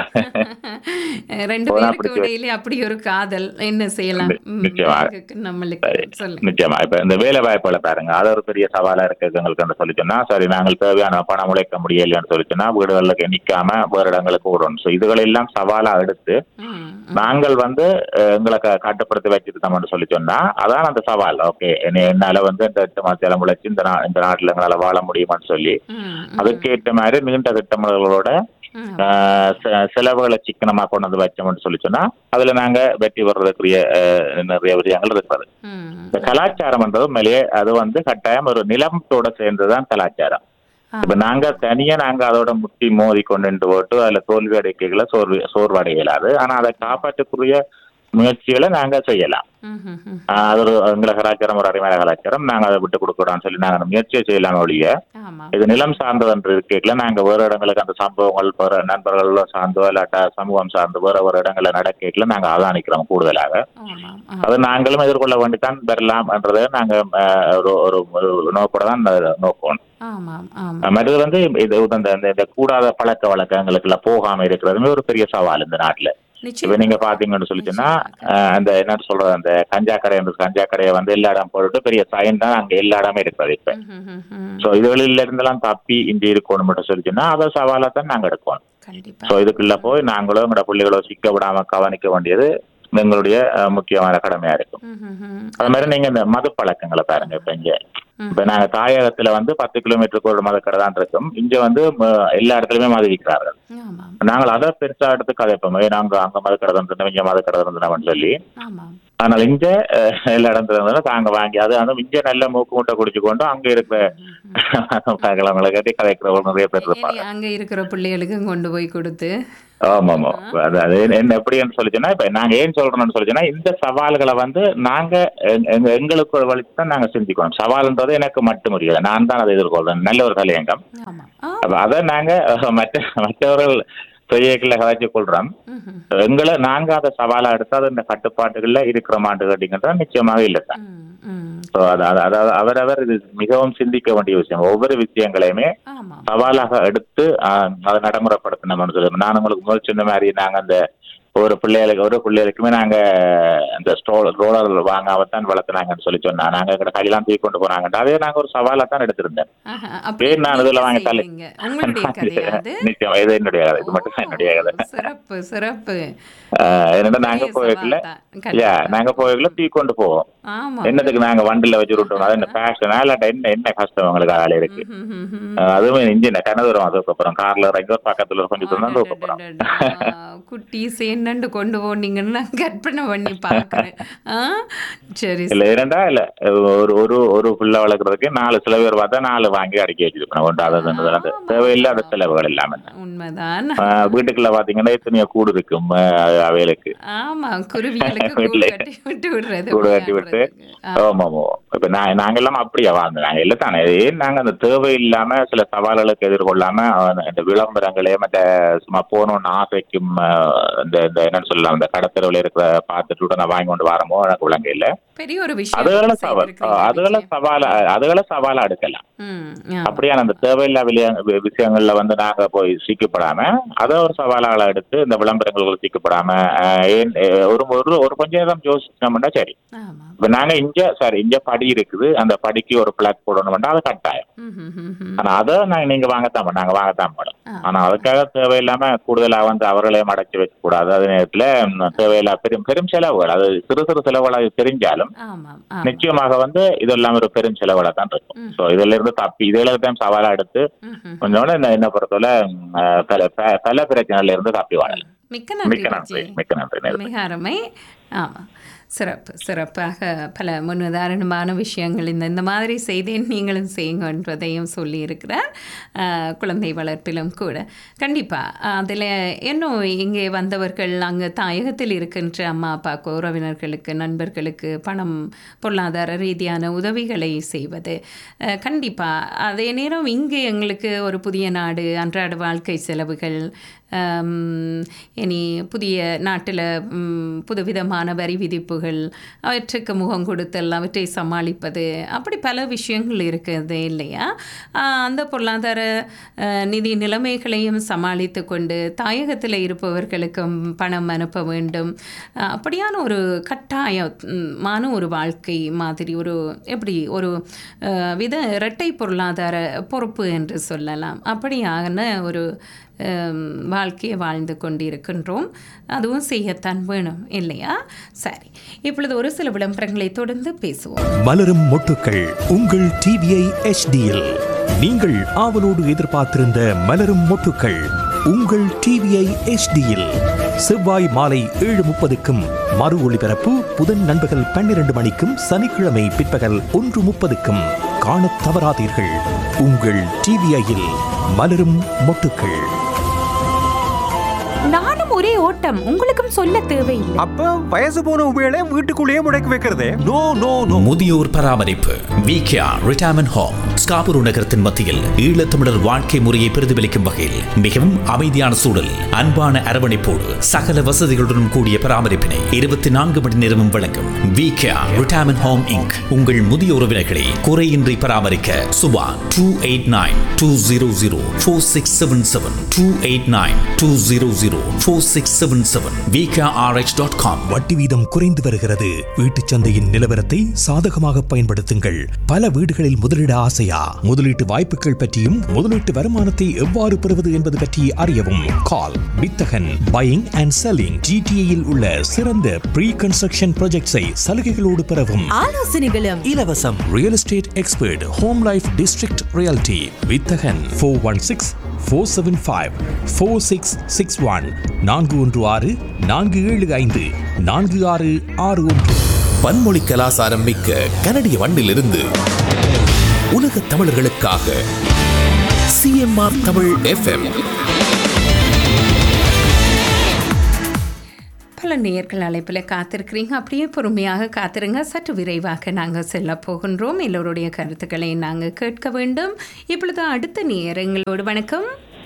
ரெண்டு போனா பேருக்கு அப்படி இடையிலே அப்படி ஒரு காதல் என்ன செய்யலாம் ம், நிச்சயமா. அதுக்கு நம்மளுக்கு சொல்லுங்க நிச்சயமா இப்ப இந்த வேலை வாய்ப்புகளை பாருங்க அது ஒரு பெரிய சவாலா இருக்கு எங்களுக்கு சொல்லி சொன்னா சரி நாங்கள் தேவையான பணம் உழைக்க முடியலையான்னு சொல்லி சொன்னா வீடுகளுக்கு நிக்காம வேறு இடங்களுக்கு ஓடணும் ஸோ இதுகளெல்லாம் சவாலா எடுத்து ம், ம். நாங்கள் வந்து அஹ், எங்களை க- கட்டுப்படுத்தி வச்சிருக்கோம்னு சொல்லி சொன்னா அதான் அந்த சவால் ஓகே என்னால வந்து இந்த எட்டு மாதம் உழைச்சு இந்த நா- இந்த நாட்டுல எங்களால வாழ முடியுமான்னு சொல்லி ம், ம். அதுக்கேற்ற மாதிரி நீண்ட திட்டமிடல்களோட ம். அஹ், செ- செலவுகளை சிக்கனமா கொண்டு வந்து வச்சோம்னு சொல்லி சொன்னா அதுல நாங்க வெற்றி பெறதுக்குரிய அஹ், நிறைய விடயங்கள் இருக்கிறது ம், இந்த கலாச்சாரம்ன்றது மேலேயே அது வந்து கட்டாயம் ஒரு நிலத்தோட சேர்ந்துதான் கலாச்சாரம் இப்ப நாங்க தனியா நாங்க அதோட முட்டி மோதி கொண்டு போட்டு அதுல தோல்வி அடைக்கைகளை சோர்வு சோர்வடைய இயலாது ஆனா அதை காப்பாற்றக்கூடிய முயற்சிகளை நாங்க செய்யலாம் ம், ம், ம். ஆஹ் அது ஒரு எங்களை கலாச்சாரம் ஒரு அடிமையான கலாச்சாரம் நாங்க அதை விட்டு கொடுக்கக்கூடாதுன்னு சொல்லி நாங்க அந்த முயற்சியை செய்யலாம் ஒழிய ஆமா இது நிலம் சார்ந்தது என்று இருக்கையில நாங்க வேறு இடங்களுக்கு அந்த சம்பவங்கள் வேற நண்பர்கள் சார்ந்தோ இல்லாட்டா சமூகம் சார்ந்து வேற வேறு இடங்களை நடக்கையில நாங்க அவதானிக்கிறோம் கூடுதலாக ஆமா ஆமா அது நாங்களும் எதிர்கொள்ள வேண்டித்தான் பெறலாம் என்றதை நாங்க ஆஹ், ஒரு ஒரு ஒரு நோக்கோட தான் நோக்கணும் ஆமாம் ஆமாம் மற்றது வந்து இது இந்த இந்த- இந்த கூடாத பழக்க வழக்கங்களுக்குள்ள போகாம இருக்கிறதுமே ஒரு பெரிய சவால் இந்த நாட்டுல இப்ப நிச்சயம் நீங்க பாத்தீங்கன்னு சொல்லிச்சுன்னா ஆஹ், அந்த என்ன சொல்றது அந்த கஞ்சா கடை அந்த கஞ்சா கடையை வந்து எல்லா இடம் போட்டு பெரிய சைன் தான் அங்க எல்லா இடமே இருக்கிறது இப்ப ம், ம், ம், ம். சோ இதுகளில இருந்தெல்லாம் தப்பி இங்க இருக்கணும் மட்டும் சொல்லிச்சுன்னா அதை சவாலா தான் நாங்க எடுக்கணும் கண்டிப்பா சோ இதுக்குள்ள போய் நாங்களும் எங்களோட பிள்ளைகளோ சிக்க விடாம கவனிக்க வேண்டியது எங்களுடைய அஹ், முக்கியமான கடமையா இருக்கும் ம், ம், ம். அது மாதிரி நீங்க இந்த மது பழக்கங்களை பாருங்க இப்ப இங்க இப்ப நாங்க தாயகத்துல வந்து பத்து கிலோமீட்டருக்கு ஒரு மதக்கடை தான் இருக்கும் இங்க வந்து ம, எல்லா இடத்துலயுமே மது விற்கிறார்கள் ஆமாம் நாங்கள் அதை பெருசா எடுத்து கதைப்போம் ஏய், நாங்க அங்க மதுக்கடை இருந்தோம் இங்க மதுக்கடை இருந்தோம்னு சொல்லி ஆமாம் ஆனால் இங்க அஹ், எல்லா இடத்துல இருந்தாலும் தாங்க வாங்கி அது அந்த இங்க நல்ல மூக்கு முட்டை குடிச்சு கொண்டு அங்க இருக்கிற பழங்களை கட்டி கதைக்கிறவங்க நிறைய பேர் இருப்பாங்க இனி அங்க இருக்கிற பிள்ளைகளுக்கும் கொண்டு போய் கொடுத்து ஆமா ஆமா அது அது என்ன எப்படின்னு சொல்லிச்சுன்னா இப்ப நாங்க ஏன் சொல்றோம்னு சொல்லிச்சுன்னா இந்த சவால்களை வந்து நாங்க எங்க- எங்க- எங்களுக்கு ஒரு வழி தான் நாங்க சிந்திக்கணும் சவால்ன்றது எனக்கு மட்டும் முடியாது நான் தான் அதை எதிர்கொள்றேன் நல்ல ஒரு தலையங்கம் ஆமாம் ஆ அப்ப அதை நாங்க அஹ், மற்ற மற்றவர்கள் செய்யக்குள்ள கதைச்சு கொள்றோம் ம், ம், எங்களை நாங்க அதை சவாலா எடுத்து அது இந்த கட்டுப்பாட்டுகள்ல இருக்கிற மாட்டு கேட்டீங்கன்னா நிச்சயமாக இல்லை தான் ம், ம். ஸோ அது அது- அதாவது அவரவர் இது மிகவும் சிந்திக்க வேண்டிய விஷயம் ஒவ்வொரு விஷயங்களையுமே ஆமாம் சவாலாக எடுத்து ஆஹ், அதை நடைமுறைப்படுத்தணும்னு சொல்லி நான் உங்களுக்கு முதல் சொன்ன மாதிரி நாங்க அந்த ஒரு பிள்ளைகளுக்கு ஒரு பிள்ளைகளுக்குமே நாங்க இந்த ஸ்டோல் ரோலர் வாங்காமத்தான் வளர்த்துனாங்கன்னு சொல்லி சொன்னா நாங்க எங்கட கையெல்லாம் தூக்கி கொண்டு போனாங்க அதே நாங்க ஒரு சவாலா தான் எடுத்திருந்தேன் ஆஹா, ஏன் அப்படியே நான் நீங்க இதுல வாங்கி தள்ளி செய்வீங்க. உங்களுடைய கதையா அது நிச்சயம் இது என்னுடைய கதை இது மட்டும் தான் என்னுடைய கதை ஓ, சிறப்பு சிறப்பு ஆஹ் என்னடா நாங்க பெரிய போய்க்கல சவால் தான். கண்டிப்பா. யா நாங்க போய்க்கல தூக்கி கொண்டு போவோம் ஆமா என்னத்துக்கு நாங்க வண்டில வச்சு விட்டோம் அது என்ன ஃபேஷனா இல்லாட்டா என்ன என்ன கஷ்டம் உங்களுக்கு ஆளு இருக்கு ம், ம், ம். ஆஹ் அதுவும் இன்ஜின் கனதுரம் அதுக்கப்புறம் கார்ல இறங்கி ஒரு பக்கத்துல ஒரு கொஞ்சம் தூரம் தான் தூக்க போறோம் அடடடடா. குட்டி சேன்னண்டு கொண்டு போனீங்கன்னு நான் கற்பனை பண்ணி பாக்குறேன் ஆ? சரி இல்ல இரண்டா இல்ல ஒரு ஒரு ஒரு புள்ள வளர்க்கறதுக்கு நாலு சில பேர் பார்த்தா நாலு வாங்கி அடக்கி வச்சிருக்கணும் ஒன்று அது அது, அது, அது தேவையில்லாத செலவுகள் இல்லாம உண்மைதான் ஆஹ் வீட்டுக்குள்ள பாத்தீங்கன்னா எத்தனையோ கூடு இருக்கும் ஆஹ் அவைகளுக்கு ஆமா குருவிகளுக்கு கூடு வீட்டுல கட்டி விட்டு விடுறது கூடு கட்டி விட்டு விளையாடுறதுக்கு. ஆ. ஆமா ஆமா இப்ப நான் நாங்க எல்லாம் அப்படியே வாழ்ந்தோம் நாங்க எல்லாம் தானே ஏன் நாங்க அந்த தேவை இல்லாம சில சவால்களுக்கு எதிர்கொள்ளாம அவன் இந்த விளம்பரங்களே மற்ற சும்மா போகணும்னு ஆசைக்கும் ஆஹ், இந்த இந்த என்னன்னு சொல்லலாம் இந்த கடத்தரவுல இருக்கிற பார்த்துட்டு கூட நான் வாங்கி கொண்டு வரமோ எனக்கு விளங்க இல்ல பெரிய ஒரு அதுகளை விஷயம் சவால் செய்திருக்கிறீங்க அதுகளை விஜய். சவாலா அதுகளை சவாலா எடுக்கலாம் ம், ஆமா. அப்படியான அந்த தேவையில்லா விளைய- வி- விஷயங்கள்ல வந்து நாங்க போய் சிக்கப்படாம அதை ஒரு சவாலாக எடுத்து இந்த விளம்பரங்களுக்கு சிக்கப்படாம ஆஹ், ஏன் அஹ், ஒரு ஒரு ஒரு கொஞ்ச நேரம் யோசிச்சோம்னா சரி ஆமா இப்ப நாங்க இங்க சாரி இங்க படி இருக்குது அந்த படிக்கு ஒரு பிளாக் போடணும்னா அது கட்டாயம் ம், ம், ம், ம். ஆனா அதை நாங்க நீங்க வாங்கத்தான் மாட்டோம். நாங்க வாங்கத்தான் மாட்டோம் ஆ. ஆனா அதுக்காக தேவையில்லாம கூடுதலா வந்து அவர்களே மடக்கி வைக்க கூடாது அதே நேரத்துல ம், தேவையில்லா பெரும் பெரும் செலவுகள் அது சிறு சிறு செலவுகள் அது தெரிஞ்சாலும் ஆமாம் ஆமா நிச்சயமாக வந்து இதெல்லாம் ஒரு பெரும் செலவுகளா தான் இருக்கும் ம். சோ இதுல இருந்து தப்பி இதுல தான் சவாலா எடுத்து ம், ம். கொஞ்சம் என்ன என்ன பொறுத்தவரை ம், அஹ், பல ப- பல பிரச்சனையில இருந்து தப்பி வாழலாம் மிக்க நன்றி மிக்க நன்றி விஜய் மிக்க நன்றி நேர்மை. மிக அருமை ஆமாம் சிறப்பு சிறப்பாக பல முன்னுதாரணமான விஷயங்கள் இந்த இந்த மாதிரி செய்தேன் நீங்களும் செய்யுங்க என்பதையும் சொல்லியிருக்கிறார் ஆஹ், குழந்தை வளர்ப்பிலும் கூட கண்டிப்பாக அதில் இன்னும் இங்கே வந்தவர்கள் அங்கே தாயகத்தில் இருக்கின்ற அம்மா அப்பாவுக்கு உறவினர்களுக்கு நண்பர்களுக்கு பணம் பொருளாதார ரீதியான உதவிகளை செய்வது கண்டிப்பாக அதே நேரம் இங்கே எங்களுக்கு ஒரு புதிய நாடு அன்றாட வாழ்க்கை செலவுகள் ஆம், இனி புதிய நாட்டில் புதுவிதமான வரி விதிப்புகள் அவற்றுக்கு முகம் கொடுத்தல் அவற்றை சமாளிப்பது அப்படி பல விஷயங்கள் இருக்குது இல்லையா ஆஹ், அந்த பொருளாதார ஆஹ், நிதி நிலைமைகளையும் சமாளித்து கொண்டு தாயகத்தில் இருப்பவர்களுக்கும் பணம் அனுப்ப வேண்டும் ஆஹ், அப்படியான ஒரு கட்டாயமான ஒரு வாழ்க்கை மாதிரி ஒரு எப்படி ஒரு ஆஹ், வித இரட்டை பொருளாதார பொறுப்பு என்று சொல்லலாம் அப்படியான ஒரு ஹம், வாழ்க்கையை வாழ்ந்து கொண்டிருக்கின்றோம் அதுவும் செய்யத்தான் வேணும் இல்லையா சரி இப்பொழுது ஒரு சில விளம்பரங்களை தொடர்ந்து பேசுவோம் மலரும் மொட்டுக்கள் உங்கள் டிவிஐ எச்டியில் நீங்கள் ஆவலோடு எதிர்பார்த்திருந்த மலரும் மொட்டுக்கள் உங்கள் டிவிஐ எச்டியில் செவ்வாய் மாலை ஏழு முப்பதுக்கும் மறு ஒளிபரப்பு புதன் நண்பகல் பன்னிரண்டு மணிக்கும் சனிக்கிழமை பிற்பகல் ஒன்று முப்பதுக்கும் காணத் தவறாதீர்கள் உங்கள் டிவிஐயில் மலரும் மொட்டுக்கள் நானும் ஒரே ஓட்டம் உங்களுக்கும் சொல்ல தேவையில்லை அப்ப வயசு போன உபயோக வீட்டுக்குள்ளேயே முடக்கி வைக்கிறதே நோ நோ நோ முதியோர் பராமரிப்பு விகேஆ ரிட்டையர்மெண்ட் ஹோம் ஸ்காபுரு நகரத்தின் மத்தியில் ஈழத்தமிழர் வாழ்க்கை முறையை பிரதிபலிக்கும் வகையில் மிகவும் அமைதியான சூழல் அன்பான அரவணைப்போடு சகல வசதிகளுடன் கூடிய பராமரிப்பினை இருபத்தி நான்கு மணி நேரமும் வழங்கும் விகேஆ ரிட்டையர்மெண்ட் ஹோம் இங்க் உங்கள் முதிய உறவினர்களை குறையின்றி பராமரிக்க Subha two eight nine two zero zero four six seven seven two eight nine two zero zero four six seven seven VKRH dot com வட்டி வீதம் குறைந்து வருகிறது வீட்டுச் சந்தையின் நிலவரத்தை சாதகமாக பயன்படுத்துங்கள் பல வீடுகளில் முதலீட ஆசையா முதலீட்டு வாய்ப்புகள் பற்றியும் முதலீட்டு வருமானத்தை எவ்வாறு பெறுவது என்பது பற்றி அறியவும் கால் வித்தகன் பையிங் அண்ட் செல்லிங் ஜிடிஏயில் உள்ள சிறந்த ப்ரீ கன்ஸ்ட்ரக்ஷன் ப்ராஜெக்ட்ஸை சலுகைகளோடு பெறவும் ஆலோசனைகளும் இலவசம் real estate expert home life district reality வித்தகன் four one six four seven five four six six one நான்கு ஒன்று ஆறு நான்கு ஏழு ஐந்து நான்கு ஆறு ஆறு ஒன்று பன்மொழி கலாசாரம் மிக்க கனடிய வண்டிலிருந்து உலக தமிழர்களுக்காக சிஎம்ஆர் தமிழ் எஃப்எம் பல நேயர்கள் அழைப்பில் காத்திருக்கிறீங்க அப்படியே பொறுமையாக காத்திருங்க சற்று விரைவாக நாங்கள் செல்ல போகின்றோம் எல்லோருடைய கருத்துக்களை நாங்கள் கேட்க வேண்டும் இப்பொழுது அடுத்த நேரங்களோடு வணக்கம்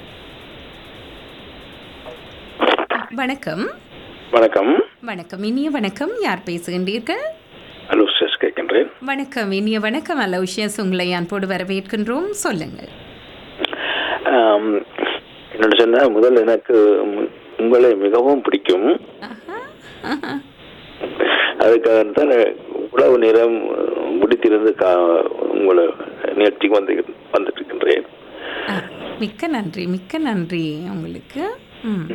வணக்கம் வணக்கம் வணக்கம் இனிய வணக்கம் யார் பேசுகின்றீர்கள் அலூசியஸ் கேட்கின்றேன் வணக்கம் இனிய வணக்கம் அலௌஷியஸ் உங்களை அன்போடு வரவேற்கின்றோம் சொல்லுங்கள் ஆம், என்னோட சொன்ன முதல் எனக்கு ம், உங்களை மிகவும் பிடிக்கும் அதுக்காக தான் உழவு நேரம் முடித்திருந்து கா உங்களை நிகழ்ச்சிக்கு வந்து வந்துட்டு இருக்கின்றேன் ஆ, மிக்க நன்றி மிக்க நன்றி உங்களுக்கு ம்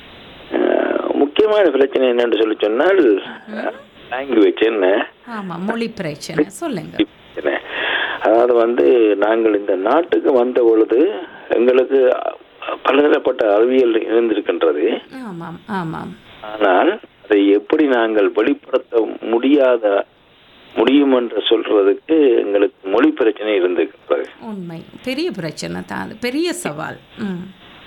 அஹ், முக்கியமான பிரச்சனை என்னன்னு சொல்லி சொன்னால் லாங்குவேஜ் என்ன ஆமாம் மொழி பிரச்சனை சொல்லுங்க பிரச்சனை அதாவது வந்து நாங்கள் இந்த நாட்டுக்கு வந்த பொழுது எங்களுக்கு பலதரப்பட்ட அறிவியல் இருந்திருக்கின்றது ஆமாம் ஆமாம் ஆனால் அதை எப்படி நாங்கள் வெளிப்படுத்த முடியாத முடியும் என்று சொல்றதுக்கு எங்களுக்கு மொழி பிரச்சனை இருந்திருக்கிறது உண்மை பெரிய பிரச்சனை தான் அது பெரிய சவால் ம்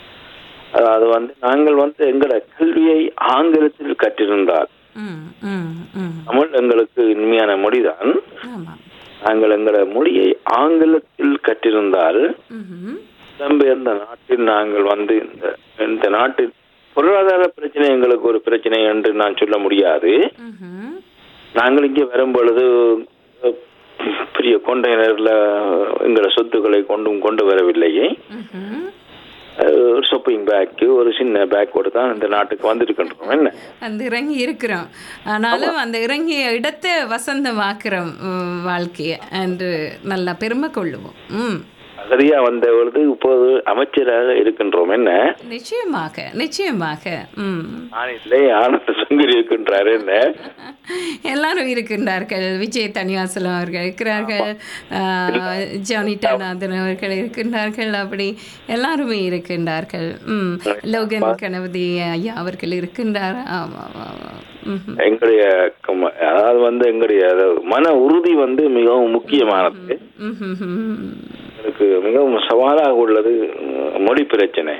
அதாவது வந்து நாங்கள் வந்து எங்களோட கல்வியை ஆங்கிலத்தில் கற்றிருந்தால் ம் ம் ம் தமிழ் எங்களுக்கு உண்மையான மொழிதான் ஆமாம் நாங்கள் எங்களோட மொழியை ஆங்கிலத்தில் கற்றிருந்தால் ம்ஹும். இடம்பெயர்ந்த நாட்டில் நாங்கள் வந்து இந்த இந்த நாட்டில் பொருளாதார பிரச்சனை எங்களுக்கு ஒரு பிரச்சனை என்று நான் சொல்ல முடியாது ம்ஹும். நாங்கள் இங்கே வரும் பொழுது அஹ், பெரிய கொண்டைனர்ல எங்களோட சொத்துக்களை கொண்டும் கொண்டு வரவில்லையே ம்ஹும். அஹ், ஒரு ஷாப்பிங் பேக்கு ஒரு சின்ன பேக்கோடு தான் இந்த நாட்டுக்கு வந்திருக்கின்றோம் என்ன அந்த இறங்கி இருக்கிறோம் ஆனாலும் அந்த இறங்கிய இடத்தை வசந்தமாக்குறோம் உம், வாழ்க்கைய என்று நல்லா பெருமை கொள்ளுவோம் ம் அகதியா வந்த பொழுது இப்போது அமைச்சராக இருக்கின்றோம் என்ன நிச்சயமாக நிச்சயமாக ம் நான் இல்லை ஆனந்த சங்கரி இருக்கின்றார் என்ன எல்லாரும் இருக்கின்றார்கள் விஜய் தனிவாசலம் அவர்கள் இருக்கிறார்கள் ஆஹ், ஜானிட்டாநாதன் அவர்கள் இருக்கின்றார்கள் அப்படி எல்லாருமே இருக்கின்றார்கள் ம் லோகன் கணபதி ஐயா அவர்கள் இருக்கின்றார் ஆமாம் ஆமாம் ம் எங்களுடைய கம- அதாவது வந்து எங்களுடைய அதாவது மன உறுதி வந்து மிகவும் முக்கியமானது ம்ஹும். எனக்கு மிகவும் சவாலாக உள்ளது உம், மொழி பிரச்சனை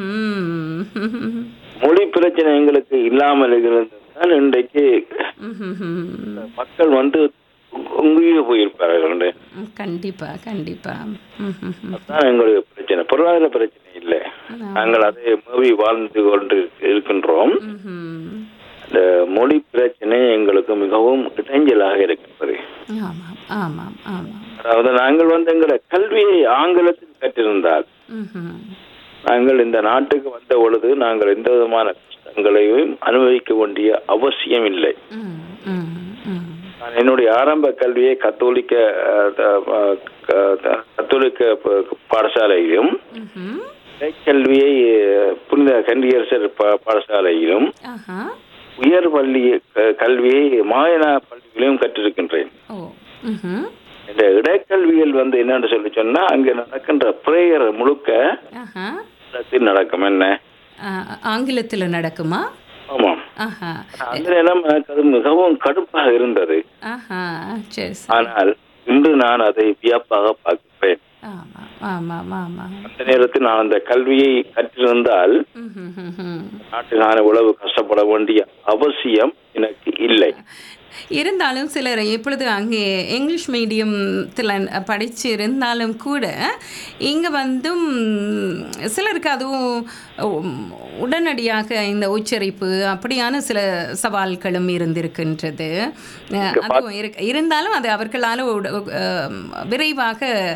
ம்ஹும். மொழி பிரச்சனை எங்களுக்கு இல்லாமல் இருந்ததால் இன்றைக்கு ம்ஹும். மக்கள் வந்து உங்கேயே போயிருப்பார்கள் கண்டிப்பா கண்டிப்பா ம்ஹும். அதுதான் எங்களுடைய பிரச்சனை பொருளாதார பிரச்சனை இல்லை நாங்கள் அதை மீறி வாழ்ந்து கொண்டு இருக்கின்றோம் ம்ஹும். இந்த மொழி பிரச்சனை எங்களுக்கு மிகவும் இடைஞ்சலாக இருக்கின்றது ஆமாம் ஆமாம் ஆமாம் அதாவது நாங்கள் வந்து எங்களை கல்வியை ஆங்கிலத்தில் கற்றிருந்தால் ம்ஹும். நாங்கள் இந்த நாட்டுக்கு வந்த பொழுது நாங்கள் எந்த விதமான கஷ்டங்களையும் அனுபவிக்க வேண்டிய அவசியம் இல்லை ம், ம், ம். நான் என்னுடைய ஆரம்ப கல்வியை கத்தோலிக்க அஹ், த- அஹ், க- த- கத்தோலிக்க ப- பாடசாலையிலும் ம்ஹும். கல்வியை அஹ், புனித கண்டியரசர் பா- பாடசாலையிலும் ஆஹா உயர் பள்ளி க- கல்வியை மாயனா பள்ளியிலும் கற்றிருக்கின்றேன் ஓ ம்ஹும். இந்த இடைக்கல்வியில் வந்து என்னன்னு சொல்லி சொன்னா அங்க நடக்கின்ற பிரேயர் முழுக்க ஆஹா ஆங்கிலத்தில் நடக்கும் என்ன ஆ- ஆங்கிலத்துல நடக்குமா ஆமாம் ஆஹா அந்த நேரம் எனக்கு அது மிகவும் கடுப்பாக இருந்தது ஆஹா சரி சரி ஆனால் இன்று நான் அதை வியப்பாக பார்க்கிறேன் ஆமாம் ஆமாம் ஆமாம் அந்த நேரத்தில் நான் அந்த கல்வியை கற்றிருந்தால் ம்ஹும், ம்ஹும். நாட்டில் நான் இவ்வளவு கஷ்டப்பட வேண்டிய அவசியம் எனக்கு இல்லை இருந்தாலும் சிலர் இப்பொழுது அங்கே இங்கிலீஷ் மீடியத்தில் படித்து இருந்தாலும் கூட இங்கே வந்தும் சிலருக்கு அதுவும் உம், உடனடியாக இந்த உச்சரிப்பு அப்படியான சில சவால்களும் இருந்திருக்கின்றது அஹ், அதுவும் இருக்கு இருந்தாலும் அது அவர்களால் உட- அஹ், விரைவாக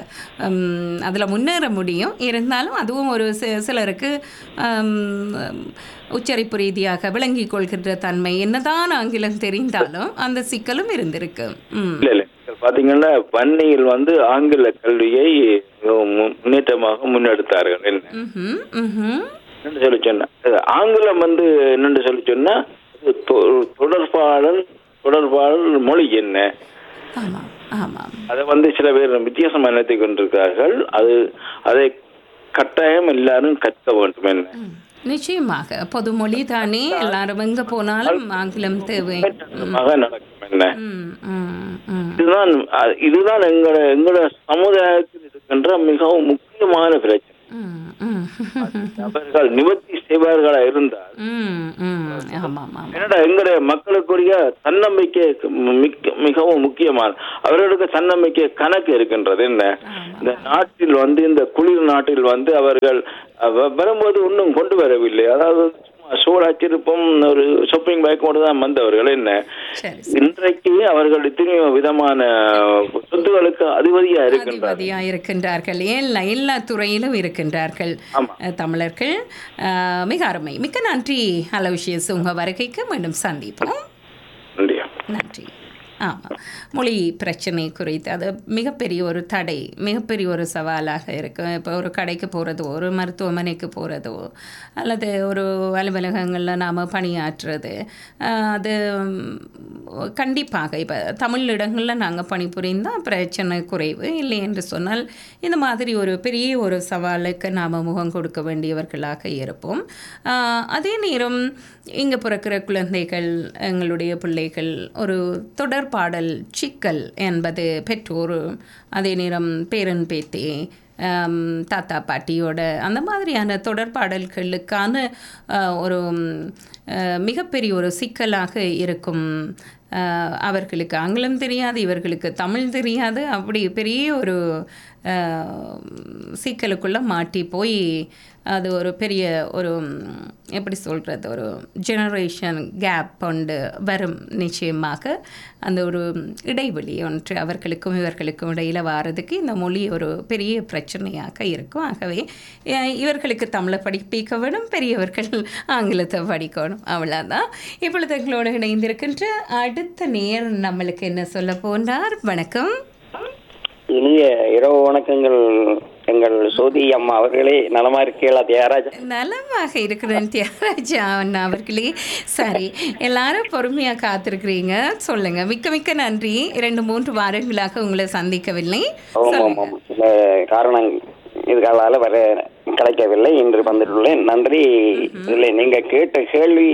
அதில் முன்னேற முடியும் இருந்தாலும் அதுவும் ஒரு சி- சிலருக்கு ஹம், உச்சரிப்பு ரீதியாக விளங்கிக் கொள்கின்ற தன்மை என்னதான் ஆங்கிலம் தெரிந்தாலும் அந்த சிக்கலும் இருந்திருக்கு ம் இல்ல இல்ல நீங்கள் பாத்தீங்கன்னா வன்னியில் வந்து ஆங்கில கல்வியை மிகவும் மு- முன்னேற்றமாக முன்னெடுத்தார்கள் என்ன ம்ஹும், ம்ஹும். என்னன்னு சொல்லி சொன்னா அது ஆங்கிலம் வந்து என்னன்னு சொல்லி சொன்னா அது தொ- தொடர்பாடல் தொடர்பாடல் மொழி என்ன ஆமாம் ஆமாம் அதை வந்து சில பேர் வித்தியாசமா நினைத்துக் கொண்டிருக்கிறார்கள் அது அதை கட்டாயம் எல்லாரும் கற்க வேண்டும் என்ன ம். நிச்சயமாக பொதுமொழி தானே எல்லாரும் எங்க போனாலும் ஆங்கிலம் தேவை மக நடக்கும் என்ன ம், ம், ம். இதுதான் அ- இதுதான் எங்களோட எங்களோட சமுதாயத்தில் இருக்கின்ற மிகவும் முக்கியமான பிரச்சனை ம், ம். அவர்கள் நிவர்த்தி செய்வார்களா இருந்தால் ம், ம். ஆமாம் ஆமாம் என்னடா எங்களுடைய மக்களுக்குரிய தன்னம்பிக்கை மிக்க- மிகவும் முக்கியமான அவர்களுக்கு தன்னம்பிக்கை கணக்கு இருக்கின்றது என்ன இந்த நாட்டில் வந்து இந்த குளிர் நாட்டில் வந்து அவர்கள் அஹ், வ- வரும்போது ஒன்றும் கொண்டு வரவில்லை அதாவது சும்மா சூடாச்சிருப்பம் ஒரு ஷாப்பிங் பேக்கோடு தான் வந்தவர்கள் என்ன சரி இன்றைக்கு அவர்கள் எத்தனையோ விதமான சொத்துகளுக்கு அதிபதியா இருக்கின்றார் அதிபதியா இருக்கின்றார்கள் எல்லா எல்லா துறையிலும் இருக்கின்றார்கள் அஹ், தமிழர்கள் அஹ், மிக அருமை மிக்க நன்றி அலோஷியஸ் உங்க வருகைக்கு மீண்டும் சந்திப்போம் நன்றியா நன்றி ஆமாம் மொழி பிரச்சனை குறித்து அது மிகப்பெரிய ஒரு தடை மிகப்பெரிய ஒரு சவாலாக இருக்கும் இப்போ ஒரு கடைக்கு போகிறதோ ஒரு மருத்துவமனைக்கு போகிறதோ அல்லது ஒரு அலுவலகங்களில் நாம் பணியாற்றுறது ஆஹ் அது ம், கண்டிப்பாக இப்போ தமிழ் இடங்களில் நாங்கள் பணிபுரிந்தால் பிரச்சனை குறைவு இல்லை என்று சொன்னால் இந்த மாதிரி ஒரு பெரிய ஒரு சவாலுக்கு நாம் முகம் கொடுக்க வேண்டியவர்களாக இருப்போம் ஆஹ் அதே நேரம் இங்கே பிறக்கிற குழந்தைகள் எங்களுடைய பிள்ளைகள் ஒரு தொடர்பாடல் சிக்கல் என்பது பெற்றோர் அதே நேரம் பேரன் பேத்தி ஆம், தாத்தா பாட்டியோட அந்த மாதிரியான தொடர்பாடல்களுக்கான ஆஹ், ஒரு ம், ஆஹ், மிகப்பெரிய ஒரு சிக்கலாக இருக்கும் ஆஹ், அவர்களுக்கு ஆங்கிலம் தெரியாது இவர்களுக்கு தமிழ் தெரியாது அப்படி பெரிய ஒரு ஆஹ், சிக்கலுக்குள்ளே மாட்டி போய் அது ஒரு பெரிய ஒரு ம், எப்படி சொல்கிறது ஒரு ஜெனரேஷன் கேப் கொண்டு வரும் நிச்சயமாக அந்த ஒரு இடைவெளி ஒன்று அவர்களுக்கும் இவர்களுக்கும் இடையில் வாரதுக்கு இந்த மொழி ஒரு பெரிய பிரச்சனையாக இருக்கும் ஆகவே அஹ், இவர்களுக்கு தமிழை படிப்பிக்க வேணும் பெரியவர்கள் ஆங்கிலத்தை படிக்கணும் அவ்வளோதான் இப்பொழுது எங்களோடு இணைந்திருக்கின்ற அடுத்த நேரம் நம்மளுக்கு என்ன சொல்ல போன்றார் வணக்கம் இனிய இரவு வணக்கங்கள் எங்கள் சோதி அம்மா அவர்களே நலமா இருக்கீங்களா தியாகராஜா நலமாக இருக்கிறேன் தியாகராஜா அண்ணா அவர்களே சரி எல்லாரும் பொறுமையாக காத்திருக்கிறீங்க சொல்லுங்க மிக்க மிக்க நன்றி இரண்டு மூன்று வாரங்களாக உங்களை சந்திக்கவில்லை ஆமாம் ஆமாம் சில காரணம் இதுக்கால வர கிடைக்கவில்லை இன்று வந்துள்ளேன் நன்றி இல்லை நீங்க கேட்ட கேள்வி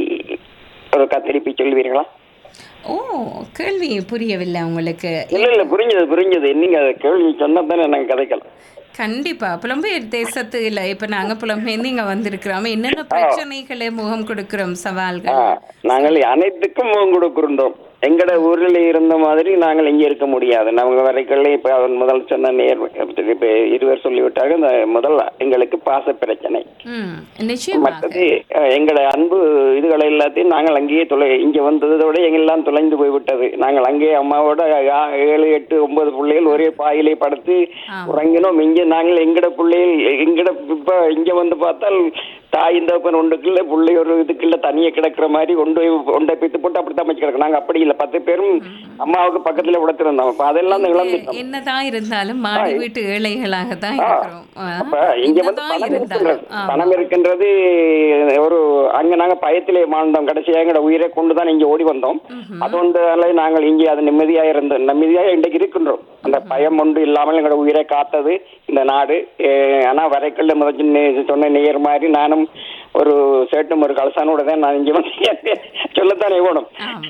ஒரு திருப்பி சொல்லுவீர்களா ஓ கேள்வி புரியவில்லை உங்களுக்கு இல்ல இல்ல புரிஞ்சது புரிஞ்சது நீங்க அதை கேள்வி சொன்னா தானே நாங்க கதைக்கலாம் கண்டிப்பா புலம்பெயர் தேசத்து இல்லை இப்போ நாங்கள் புலம்பெயர்ந்து இங்கே வந்திருக்கிறோம் என்னென்ன பிரச்சனைகளை முகம் கொடுக்கிறோம் சவால்கள் நாங்கள் அனைத்துக்கும் முகம் கொடுக்கின்றோம் எங்கட ஊரில் இருந்த மாதிரி நாங்கள் இங்கே இருக்க முடியாது நாங்க வரைக்கல இப்ப அவன் முதல் சொன்ன நேர் இப்ப இருவர் சொல்லிவிட்டாங்க இந்த முதல் எங்களுக்கு பாச பிரச்சனை ம் நிச்சயமாக மற்றது அஹ், எங்களோட அன்பு இதுகளை எல்லாத்தையும் நாங்கள் அங்கேயே தொலை இங்க வந்ததோட எங்கெல்லாம் தொலைந்து போய்விட்டது நாங்கள் அங்கேயே அம்மாவோட ஆ- ஏழு எட்டு ஒன்பது பிள்ளைகள் ஒரே பாயிலே படுத்து உறங்கினோம் இங்க நாங்கள் எங்கட பிள்ளைகள் எங்கட இப்ப இங்க வந்து பார்த்தால் தாய் தகப்பன் ஒன்றுக்குள்ள பிள்ளை ஒரு இதுக்குள்ள தனியே கிடக்குற மாதிரி கொண்டு போய் ஒன்றை பித்து போட்டு அப்படித்தான் வச்சு கிடக்கு நாங்க அப்படி இல்லை பத்து பேரும் அம்மாவுக்கு பக்கத்துல உடத்திருந்தோம் அப்ப அதெல்லாம் இழந்துட்டோம் என்னதான் இருந்தாலும் மாடி வீட்டு ஏழைகளாக தான் இருக்கிறோம் ஆ, அப்ப இங்க வந்து என்னதான் பணம் இருந்தாலும் இருக்கின்றது பணம் இருக்கின்றது ஒரு அங்க நாங்க பயத்திலே வாழ்ந்தோம் கடைசியா எங்களோட உயிரை கொண்டு தான் இங்க ஓடி வந்தோம் அது ஒன்றால நாங்கள் இங்கே அது நிம்மதியா இருந்தோம் நிம்மதியாக இன்றைக்கு இருக்கின்றோம் அந்த பயம் ஒன்று இல்லாமல் எங்களோட உயிரை காத்தது இந்த நாடு அஹ் ஆனா வரைக்கல்ல முதல் நே- சொன்ன நேர் மாதிரி நானும் ஒரு சேட்டும் ஒரு கலசானோட தான் நான் இங்க வந்து சொல்லத்தானே வேணும்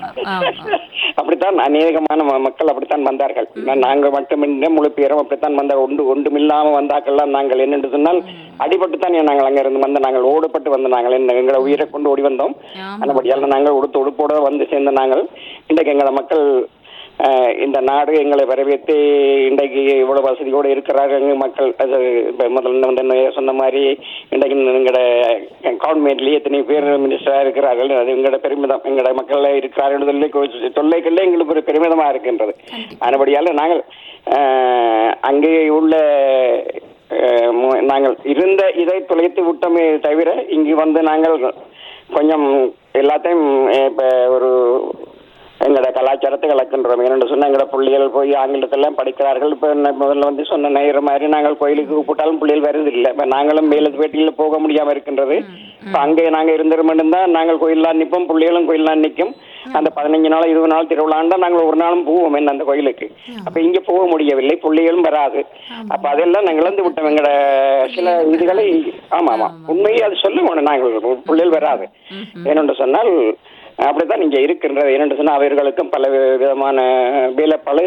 அப்படித்தான் அநேகமான ம- மக்கள் அப்படித்தான் வந்தார்கள் நா- நாங்க மட்டுமின்றி முழு பேரும் அப்படித்தான் வந்த ஒன்று ஒன்றுமில்லாம வந்தாக்கெல்லாம் நாங்கள் என்னென்று சொன்னால் அடிபட்டு தான் நாங்கள் அங்க இருந்து வந்த நாங்கள் ஓடுபட்டு வந்த நாங்கள் என்ன எங்களை உயிரை கொண்டு ஓடி வந்தோம் அதுபடியால் நாங்கள் உடுத்து உடுப்போட வந்து சேர்ந்த நாங்கள் இன்றைக்கு எங்களை மக்கள் அஹ், இந்த நாடு எங்களை வரவேற்று இன்றைக்கு இவ்வளவு வசதியோடு இருக்கிறார்கள் எங்க மக்கள் அது இப்ப முதல்ல வந்து என்ன சொன்ன மாதிரி இன்றைக்கு எங்களோட கவர்மெண்ட்லயே எத்தனை பேர் மினிஸ்டரா இருக்கிறார்கள் அது எங்களோட பெருமிதம் எங்களோட மக்கள் இருக்கிறார்கள் தொல்லை தொல்லைகள்ல எங்களுக்கு ஒரு பெருமிதமா இருக்கின்றது அதுபடியால நாங்கள் அஹ், அங்கே உள்ள அஹ், மு- நாங்கள் இருந்த இதை தொலைத்து விட்டோமே தவிர இங்கு வந்து நாங்கள் கொஞ்சம் எல்லாத்தையும் அஹ், இப்ப ஒரு எங்களோட கலாச்சாரத்தை கலக்கின்றோம் என்னென்னு சொன்னா எங்களோட பிள்ளைகள் போய் ஆங்கிலத்தெல்லாம் படிக்கிறார்கள் இப்போ முதல்ல வந்து சொன்ன நேர மாதிரி நாங்கள் கோயிலுக்கு கூப்பிட்டாலும் பிள்ளைகள் வருது இல்லை இப்போ நாங்களும் மேலத்து வேட்டியில் போக முடியாம இருக்கின்றது இப்போ அங்கே நாங்கள் இருந்திருந்தோம் தான் நாங்கள் கோயிலாம் நிற்போம் பிள்ளைகளும் கோயிலாம் நிற்கும் அந்த பதினஞ்சு நாள் இருபது நாள் திருவிழாண்டா நாங்கள் ஒரு நாளும் போவோம் என்ன அந்த கோயிலுக்கு அப்ப இங்க போக முடியவில்லை பிள்ளைகளும் வராது அப்ப அதெல்லாம் நாங்கள் இழந்து விட்டோம் எங்களோட சில இதுகளை ஆமா ஆமா உண்மையை அது சொல்ல வேணும் நாங்கள் பிள்ளைகள் வராது ஏனென்று சொன்னால் அப்படித்தான் இங்க இருக்கின்றது ஏனென்று சொன்னால் அவர்களுக்கும் பல விதமான வேலைப்பழு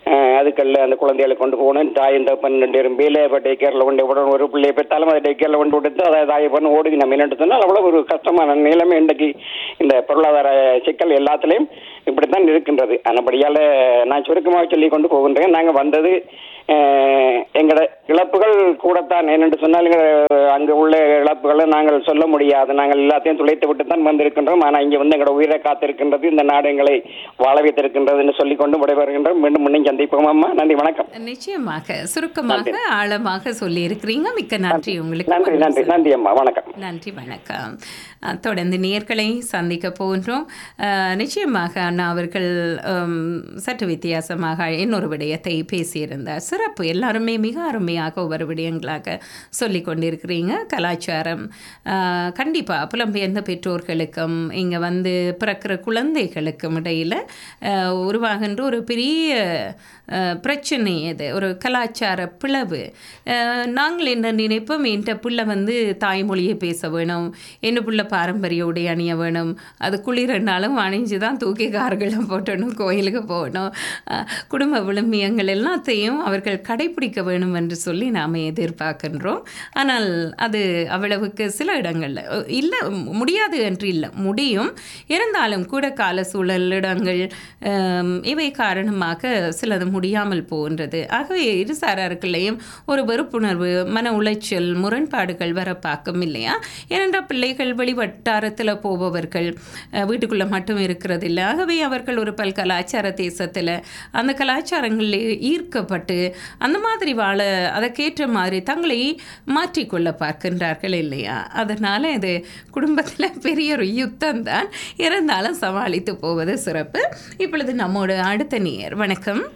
அஹ், அதுக்கல்ல அந்த குழந்தைகளை கொண்டு போகணும் தாய் இந்த பன்னெண்டு பேரும் வேலையை டே கேரில் கொண்டு விடணும் ஒரு பிள்ளையை பெற்றாலும் அதை டே கேரில் கொண்டு விட்டு அதை தாயை பண்ணி ஓடுவி நம்ம என்னட்டு சொன்னால் அவ்வளோ ஒரு கஷ்டமான நிலைமை இன்றைக்கு இந்த பொருளாதார சிக்கல் எல்லாத்துலேயும் இப்படித்தான் இருக்கின்றது அதுபடியால் நான் சுருக்கமாக சொல்லி கொண்டு போகின்றேன் நாங்கள் வந்தது அஹ், எங்களோட இழப்புகள் கூடத்தான் என்னென்று சொன்னால் எங்க அங்கே உள்ள இழப்புகளை நாங்கள் சொல்ல முடியாது நாங்கள் எல்லாத்தையும் துளைத்து விட்டு தான் வந்திருக்கின்றோம் ஆனால் இங்கே வந்து எங்களோட உயிரை காத்திருக்கின்றது இந்த நாடு எங்களை வாழ வைத்திருக்கின்றதுன்னு சொல்லி கொண்டு விடைபெறுகின்றோம் மீண்டும் மீண்டும் சந்திப்போம் அம்மா நன்றி வணக்கம் நிச்சயமாக சுருக்கமாக ஆழமாக சொல்லி இருக்கிறீங்க மிக்க நன்றி உங்களுக்கு நன்றி நன்றி நன்றி அம்மா வணக்கம் நன்றி வணக்கம் அஹ், தொடர்ந்து நேர்களை சந்திக்க போன்றோம் அஹ், நிச்சயமாக அண்ணா அவர்கள் ஹம், சற்று வித்தியாசமாக இன்னொரு விடயத்தை பேசியிருந்தார் சிறப்பு எல்லாருமே மிக அருமையாக ஒவ்வொரு விடயங்களாக சொல்லி கொண்டிருக்கிறீங்க கலாச்சாரம் அஹ், கண்டிப்பா புலம்பெயர்ந்த பெற்றோர்களுக்கும் இங்கே வந்து பிறக்கிற குழந்தைகளுக்கும் இடையில் உருவாகின்ற ஒரு பெரிய அஹ், பிரச்சனை இது ஒரு கலாச்சார பிளவு அஹ், நாங்கள் என்ன நினைப்போம் என்ற பிள்ளை வந்து தாய்மொழியை பேச வேணும் என்ன பிள்ளை பாரம்பரிய உடை அணிய வேணும் அது குளிரனாலும் அணிஞ்சு தான் தூக்கி கார்களும் போட்டணும் கோயிலுக்கு போகணும் அஹ், குடும்ப விழுமியங்கள் எல்லாத்தையும் அவர்கள் கடைபிடிக்க வேணும் என்று சொல்லி நாம் எதிர்பார்க்கின்றோம் ஆனால் அது அவ்வளவுக்கு சில இடங்களில் இல்லை முடியாது என்று இல்லை முடியும் இருந்தாலும் கூட கால சூழல் இடங்கள் ஹம், இவை காரணமாக சிலது முடியாமல் போகின்றது ஆகவே இரு சாராருக்குள்ளேயும் ஒரு வெறுப்புணர்வு மன உளைச்சல் முரண்பாடுகள் வர பார்க்கும் இல்லையா ஏனென்றால் பிள்ளைகள் வெளி வட்டாரத்தில் போபவர்கள் அஹ், வீட்டுக்குள்ளே மட்டும் இருக்கிறது இல்லை ஆகவே அவர்கள் ஒரு பல் கலாச்சார தேசத்தில் அந்த கலாச்சாரங்களில் ஈர்க்கப்பட்டு அந்த மாதிரி வாழ அதற்கேற்ற மாதிரி தங்களை மாற்றிக்கொள்ள பார்க்கின்றார்கள் இல்லையா அதனால் இது குடும்பத்தில் பெரிய ஒரு யுத்தம் தான் இருந்தாலும் சமாளித்து போவது சிறப்பு இப்பொழுது நம்மோட அடுத்த நேர் வணக்கம்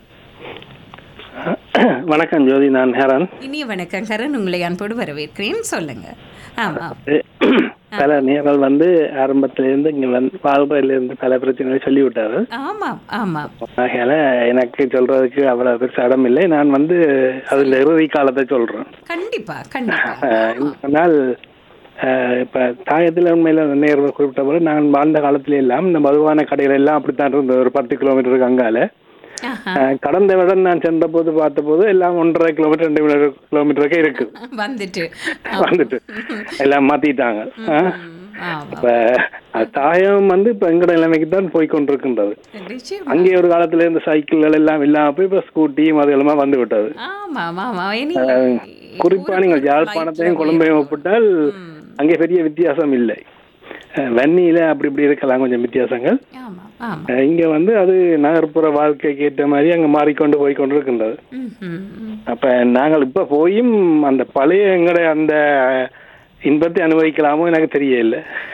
வணக்கம் ஜோதி நான் ஹேரன் இனிய வணக்கம் கரண் உங்களை அன்போடு வரவேற்கிறேன் சொல்லுங்க ஆமாம் பல நேர்கள் வந்து ஆரம்பத்திலேருந்து இங்க வந்து வாழ்க்கையிலேருந்து பல பிரச்சனைகளை சொல்லி விட்டாரு ஆமாம் ஆமாம் ஆகையால எனக்கு சொல்றதுக்கு அவ்வளவு பெருசு இடம் இல்லை நான் வந்து அதுல இறுதி காலத்தை சொல்றேன் கண்டிப்பா கண்டிப்பா ஆஹ் என்ன சொன்னால் ஆஹ் இப்ப தாயத்தில் உண்மையில நேர்கள் குறிப்பிட்ட போல நான் வாழ்ந்த காலத்துல எல்லாம் இந்த மதுவான கடைகள் எல்லாம் அப்படித்தான் இருந்தது ஒரு பத்து கிலோமீட்டருக்கு அங்கால ஆஹா. ஆஹ் கடந்த வருடம் நான் சென்ற போது பார்த்த போது எல்லாம் ஒன்றரை கிலோமீட்டர் ரெண்டு மீட்டர் கிலோமீட்டருக்கு இருக்குது வந்துட்டு வந்துட்டு எல்லாம் மாத்திட்டாங்க ஆஹ் ஆமாம் இப்ப அது தாயம் வந்து இப்ப எங்கட நிலைமைக்கு தான் போய் கொண்டிருக்கின்றது நிச்சயம் அங்கே ஒரு காலத்துல இந்த சைக்கிள்கள் எல்லாம் இல்லாம போய் இப்ப ஸ்கூட்டியும் அது எல்லாமே வந்து விட்டது ஆமாம் ஆமாம் இனி அஹ் குறிப்பா நீங்கள் யாழ்ப்பாணத்தையும் கொழும்பையும் ஒப்பிட்டால் அங்கே பெரிய வித்தியாசம் இல்லை அஹ் வன்னியில அப்படி இப்படி இருக்கலாம் கொஞ்சம் வித்தியாசங்கள் ஆமாம் ஆமாம் அஹ் இங்க வந்து அது நகர்ப்புற வாழ்க்கைக்கு ஏற்ற மாதிரி அங்க மாறிக்கொண்டு போய் கொண்டிருக்கின்றது ம்ஹும். அப்ப நாங்கள் இப்ப போயும் அந்த பழைய எங்கட அந்த இன்பத்தை அனுபவிக்கலாமோ எனக்கு தெரியல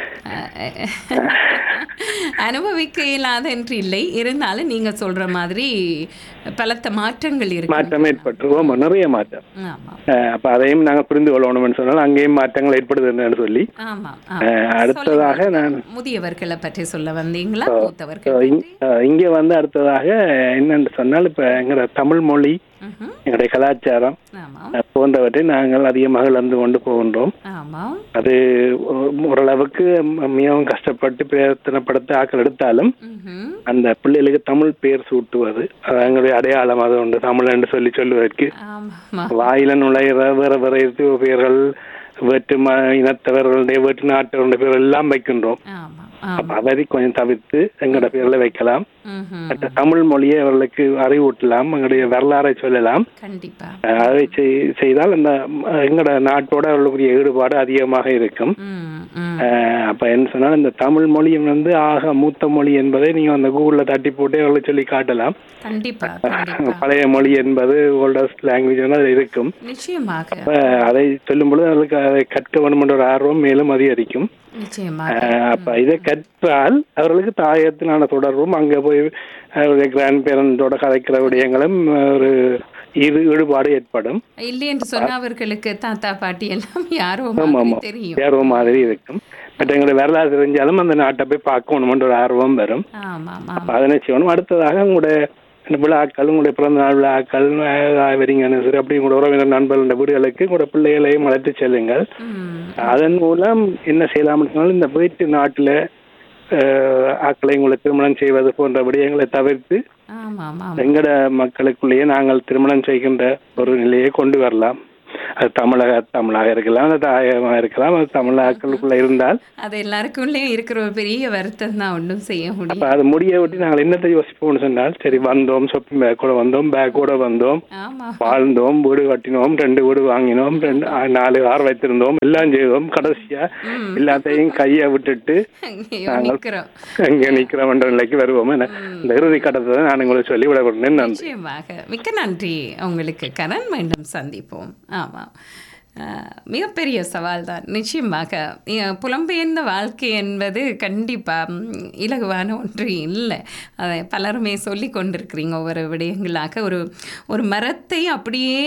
அனுபவிக்க இயலாத என்று இல்லை இருந்தாலும் நீங்க சொல்ற மாதிரி பலத்த மாற்றங்கள் இருக்கு மாற்றம் ஏற்பட்டுருவோம் நிறைய மாற்றம் ஆமாம் அஹ் அப்ப அதையும் நாங்க புரிந்து கொள்ளணும்னு சொன்னால் அங்கேயும் மாற்றங்கள் ஏற்படுதுன்னு சொல்லி ஆமாம் அஹ் ஆமாம் அடுத்ததாக நான் முதியவர்களை பற்றி சொல்ல வந்தீங்களா அஹ் மூத்தவர்கள் இங்- அஹ் இங்க வந்து அடுத்ததாக என்னன்னு சொன்னால் இப்ப எங்கட தமிழ் மொழி ம்ஹும். எங்களுடைய கலாச்சாரம் ஆமாம் அஹ் போன்றவற்றை நாங்கள் அதிகமாக இழந்து கொண்டு போகின்றோம் ஆமாம் அது ஒ- ஓரளவுக்கு ம- மிகவும் கஷ்டப்பட்டு பிரயத்தனப்படுத்த ஆக்கள் எடுத்தாலும் ம்ஹும். அந்த பிள்ளைகளுக்கு தமிழ் பேர் சூட்டுவது அது எங்களுடைய அடையாளம் அது உண்டு தமிழ் என்று சொல்லி சொல்லுவதற்கு ஆமாம் வாயில நுழையிற வேற வேற இது பேர்கள் வேற்று ம இனத்தவர்களுடைய வேற்று நாட்டவருடைய பேர் எல்லாம் வைக்கின்றோம் ஆமாம் அப்ப அதை கொஞ்சம் தவிர்த்து எங்களோட பேர்ல வைக்கலாம் ம்ஹும். மற்ற தமிழ் மொழியை அவர்களுக்கு அறிவூட்டலாம் எங்களுடைய வரலாறை சொல்லலாம் கண்டிப்பா அஹ் அதை செய்- செய்தால் அந்த அஹ், எங்களோட நாட்டோட அவர்களுக்குரிய ஈடுபாடு அதிகமாக இருக்கும் ம், ம். அஹ், அப்ப என்ன சொன்னால் இந்த தமிழ் மொழி வந்து ஆக மூத்த மொழி என்பதை நீங்க அந்த கூகுள்ல தட்டி போட்டு அவர்களுக்கு சொல்லி காட்டலாம் கண்டிப்பா கண்டிப்பா பழைய மொழி என்பது ஓல்டஸ்ட் லாங்குவேஜ் அது இருக்கும் நிச்சயமாக அப்ப அதை சொல்லும் பொழுது அவர்களுக்கு அதை கற்க வேண்டும் என்ற ஒரு ஆர்வம் மேலும் அதிகரிக்கும் நிச்சயமாக அஹ் அப்ப இதை கற்றால் அவர்களுக்கு தாயத்தினான தொடர்பும் அங்க போய் அவருடைய கிராண்ட் பேரண்டோட கதைக்கிற விடயங்களும் ஒரு இது ஈடுபாடு ஏற்படும் இல்லை என்று சொன்னா அவர்களுக்கு தாத்தா பாட்டி எல்லாம் யாரோ ஆமா மாதிரி ஆமா தெரியும் ஏர்வ மாதிரி இருக்கும் பட் எங்களுடைய வரலாறு தெரிஞ்சாலும் அந்த நாட்டை போய் பார்க்கணும்ன்ற ஒரு ஆர்வம் வரும் ஆமாம் அப்ப அதனை செய்யணும் அடுத்ததாக உங்களுடைய இந்த விழாக்கள் உங்களுடைய பிறந்த நாள் விழாக்கள் அஹ் வெறிங்கன்னு சரி அப்படி உங்களோட உறவினர் நண்பர்களுடைய வீடுகளுக்கு உங்களோட பிள்ளைகளையும் அழைத்து செல்லுங்கள் அதன் மூலம் என்ன செய்யலாம்னு சொன்னால் இந்த வீட்டு நாட்டுல அஹ், ஆட்களை உங்களுக்கு திருமணம் செய்வது போன்ற விடயங்களை தவிர்த்து ஆமாம் ஆமாம் எங்கட மக்களுக்குள்ளேயே நாங்கள் திருமணம் செய்கின்ற ஒரு நிலையை கொண்டு வரலாம் அது தமிழக தமிழாக இருக்கலாம் அது தாயகமாக இருக்கலாம் அது தமிழாக்களுக்குள்ள இருந்தால் அது எல்லாருக்குள்ளே இருக்கிற ஒரு பெரிய வருத்தம் தான் ஒன்றும் செய்ய அப்ப முடியும் அது முடிய விட்டு நாங்கள் என்னத்தை யோசிப்போம்னு சொன்னால் சரி வந்தோம் ஷாப்பிங் பேக்கோட வந்தோம் பேக்கோட வந்தோம் ஆமா வாழ்ந்தோம் வீடு கட்டினோம் ரெண்டு வீடு வாங்கினோம் ரெண்டு ஆ, நாலு கார் வைத்திருந்தோம் எல்லாம் செய்தோம் கடைசியா எல்லாத்தையும் கையை விட்டுட்டு அங்கேயோ நாங்கள் நிக்கிறோம் அங்கே நிக்கிறோம்ன்ற நிலைக்கு வருவோம் என்ன இந்த இறுதி கட்டத்தை தான் நான் உங்களுக்கு சொல்லி விடப்படுறேன் நன்றி நிச்சயமாக மிக்க நன்றி உங்களுக்கு கரண் மீண்டும் சந்திப்போம் ஆமாம் அஹ், மிகப்பெரிய சவால் தான் நிச்சயமாக அஹ், புலம்பெயர்ந்த வாழ்க்கை என்பது கண்டிப்பாக இலகுவான ஒன்று இல்லை அதை பலருமே சொல்லி கொண்டிருக்கிறீங்க ஒவ்வொரு விடயங்களாக ஒரு ஒரு மரத்தை அப்படியே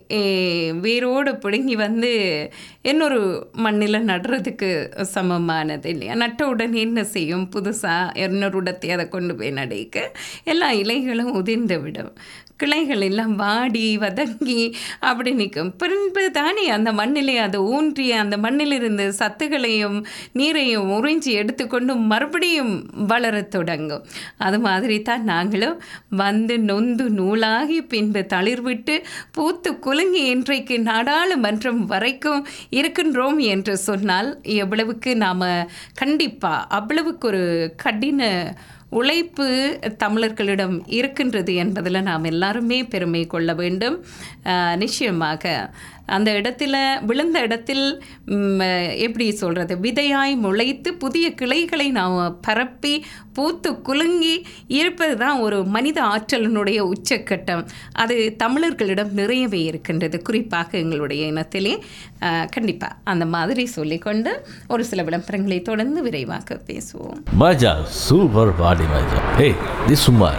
eh, வேரோடு பிடுங்கி வந்து இன்னொரு மண்ணில் நடுறதுக்கு சமமானது இல்லையா நட்ட உடனே என்ன செய்யும் புதுசாக இன்னொரு இடத்தை அதை கொண்டு போய் நடைக்க எல்லா இலைகளும் உதிர்ந்து விடும் கிளைகள் எல்லாம் வாடி வதங்கி அப்படி நிற்கும் பின்பு தானே அந்த மண்ணிலே அது ஊன்றி அந்த மண்ணிலிருந்து சத்துகளையும் நீரையும் உறிஞ்சி எடுத்துக்கொண்டு மறுபடியும் வளரத் தொடங்கும் அது மாதிரி தான் நாங்களும் வந்து நொந்து நூலாகி பின்பு தளிர்விட்டு பூத்து குலுங்கி இன்றைக்கு நாடாளுமன்றம் வரைக்கும் இருக்கின்றோம் என்று சொன்னால் எவ்வளவுக்கு நாம் கண்டிப்பாக அவ்வளவுக்கு ஒரு கடின உழைப்பு தமிழர்களிடம் இருக்கின்றது என்பதில் நாம் எல்லாருமே பெருமை கொள்ள வேண்டும் ஆஹ் நிச்சயமாக அந்த இடத்துல விழுந்த இடத்தில் ம், எப்படி சொல்கிறது விதையாய் முளைத்து புதிய கிளைகளை நாம் பரப்பி பூத்து குலுங்கி இருப்பது தான் ஒரு மனித ஆற்றலினுடைய உச்சக்கட்டம் அது தமிழர்களிடம் நிறையவே இருக்கின்றது குறிப்பாக எங்களுடைய இனத்திலே கண்டிப்பாக அந்த மாதிரி சொல்லிக்கொண்டு ஒரு சில விளம்பரங்களை தொடர்ந்து விரைவாக பேசுவோம் Maja, super body Maja. Hey, this woman.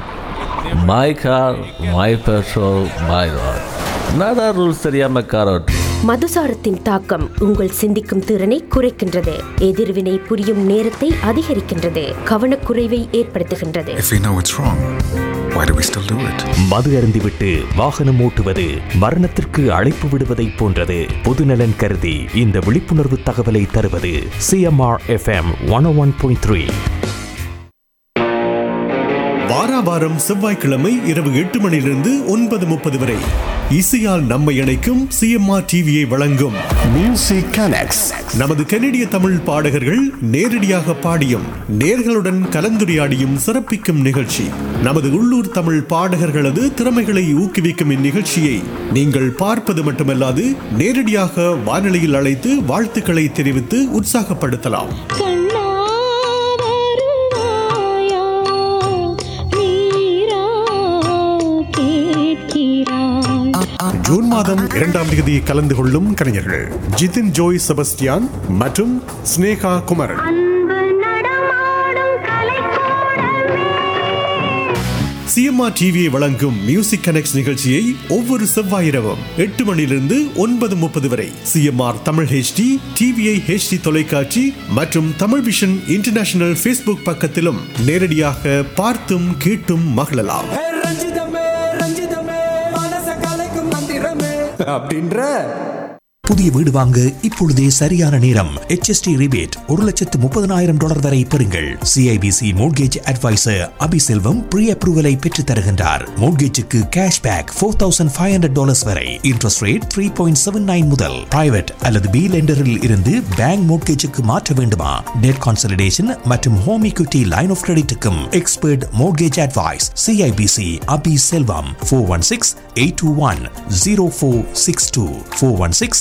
My car, my petrol, my road. நada rules தெரியாம கார் ஓட்டு மதுசாரத்தின் தாக்கம் உங்கள் சிந்திக்கும் திறனை குறைக்கின்றது எதிர்வினை புரியும் நேரத்தை அதிகரிக்கின்றது கவனக்குறைவை ஏற்படுத்துகின்றது If we know it's wrong, why do we still do it? மது அருந்திவிட்டு வாகனம் ஓட்டுவது மரணத்திற்கு அழைப்பு விடுவதைப் போன்றது பொதுநலன் கருதி இந்த விழிப்புணர்வு தகவலை தருவது CMR FM one one point three வாராவாரம் செவ்வாய்க்கிழமை இரவு எட்டு மணியிலிருந்து ஒன்பது முப்பது வரை இசையால் நம்மை இணைக்கும் சிஎம்ஆர் டிவியை வழங்கும் மியூசிக் கனெக்ட்ஸ் நமது கனடிய தமிழ் பாடகர்கள் நேரடியாக பாடியும் நேர்களுடன் கலந்துரையாடியும் சிறப்பிக்கும் நிகழ்ச்சி நமது உள்ளூர் தமிழ் பாடகர்களது திறமைகளை ஊக்குவிக்கும் இந்நிகழ்ச்சியை நீங்கள் பார்ப்பது மட்டுமல்லாது நேரடியாக வானொலியில் அழைத்து வாழ்த்துக்களை தெரிவித்து உற்சாகப்படுத்தலாம் ஜூன் மாதம் இரண்டாம் தேதி கலந்து கொள்ளும் கலைஞர்கள் ஜிதின் ஜோய் செபஸ்டியான் மற்றும் ஸ்னேகா குமரன் சிஎம்ஆர் டிவியை வழங்கும் மியூசிக் கனெக்ட் நிகழ்ச்சியை ஒவ்வொரு செவ்வாய் இரவும் எட்டு மணியிலிருந்து ஒன்பது முப்பது வரை CMR Tamil HD TVI HD தொலைக்காட்சி மற்றும் தமிழ் விஷன் இன்டர்நேஷனல் ஃபேஸ்புக் பக்கத்திலும் நேரடியாக பார்த்தும் கேட்டும் மகிழலாம் அப்படின்ற புதிய வீடு வாங்க இப்பொழுதே சரியான நேரம் HST ரிபேட் ஒரு லட்சத்து முப்பதனாயிரம் டாலர் வரை பெறுங்கள் CIBC mortgage adviser Abiselvam pre அப்ரூவலை பெற்றுத் தருகின்றார் மோட்கேஜுக்கு cash back four thousand five hundred dollars வரை interest rate three point seven nine முதல் பிரைவேட் அல்லது பி லெண்டரில் இருந்து பேங்க் மோட்கேஜுக்கு மாற்ற வேண்டுமா டெட் கான்சலிடேஷன் மற்றும் ஹோம் equity லைன் ஆஃப் கிரெடிட்டுக்கும் expert mortgage advice CIBC Abi Selvam four one six eight two one zero four six two four one six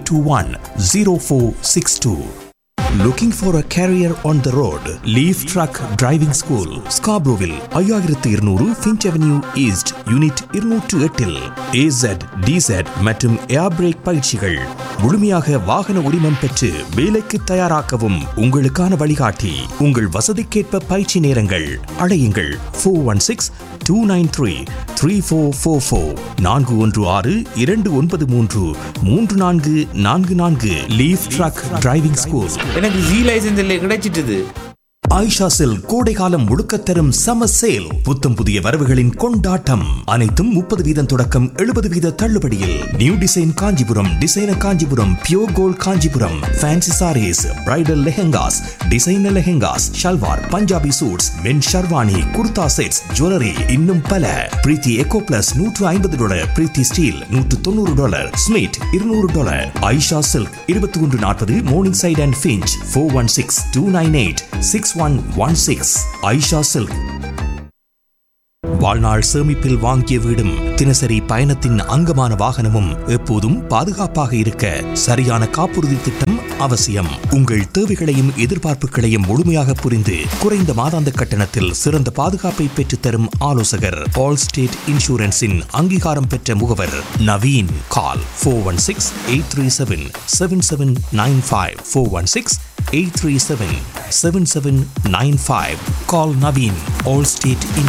821-0462. Looking for a career on the road? Leaf Truck Driving School, Scarboroughville, ஐயாயிரத்து இருநூறு Finch avenue east unit இருநூற்று எட்டில் ஏசட் டிசட் மற்றும் ஏர் break பயிற்சிகள் முழுமையாக வாகன உரிமம் பெற்று வேலைக்கு தயாராக்கவும் உங்களுக்கான வழிகாட்டி உங்கள் வசதிக்கேற்ப பயிற்சி நேரங்கள் அழையுங்கள் four one six two nine three three four four four நான்கு ஒன்று ஆறு இரண்டு ஒன்பது மூன்று மூன்று நான்கு நான்கு நான்கு லீஃப் ட்ரக் டிரைவிங் ஸ்கூல் எனக்கு ஜி லைசன்ஸ் இல்லை கிடைச்சிட்டுது ஆயிஷா செல் கோடைகாலம் முழுக்க தரும் சம சேல் புத்தம் புதிய வரவுகளின் கொண்டாட்டம் அனைத்தும் முப்பது வீதம் தொடக்கம் எழுபது வீத தள்ளுபடியில் new design Kanchipuram designer Kanchipuram pure gold Kanchipuram fancy sarees bridal lehengas designer lehengas shalwar Punjabi suits men sherwani kurta sets jewellery இன்னும் பல பிரீத்தி எக்கோ பிளஸ் நூற்று ஐம்பது டாலர் பிரீத்தி ஸ்டீல் நூற்று தொண்ணூறு டாலர் ஸ்மிட் இருநூறு டாலர் ஐஷா சில்க் இருபத்தி ஒன்று நாற்பது Morningside and Finch four one six two nine eight six one one six Aisha silk வாழ்நாள் சேமிப்பில் வாங்கிய வீடும் தினசரி பயணத்தின் அங்கமான வாகனமும் எப்போதும் பாதுகாப்பாக இருக்க சரியான காப்புறுதி திட்டம் அவசியம் உங்கள் தேவைகளையும் எதிர்பார்ப்புகளையும் முழுமையாக புரிந்து குறைந்த மாதாந்த கட்டணத்தில் சிறந்த பாதுகாப்பை பெற்றுத்தரும் ஆலோசகர் ஆல் ஸ்டேட் இன்சூரன்ஸின் அங்கீகாரம் பெற்ற முகவர் Naveen call four one six eight three seven seven seven nine five four one six 837 7795. Call Naveen, Allstate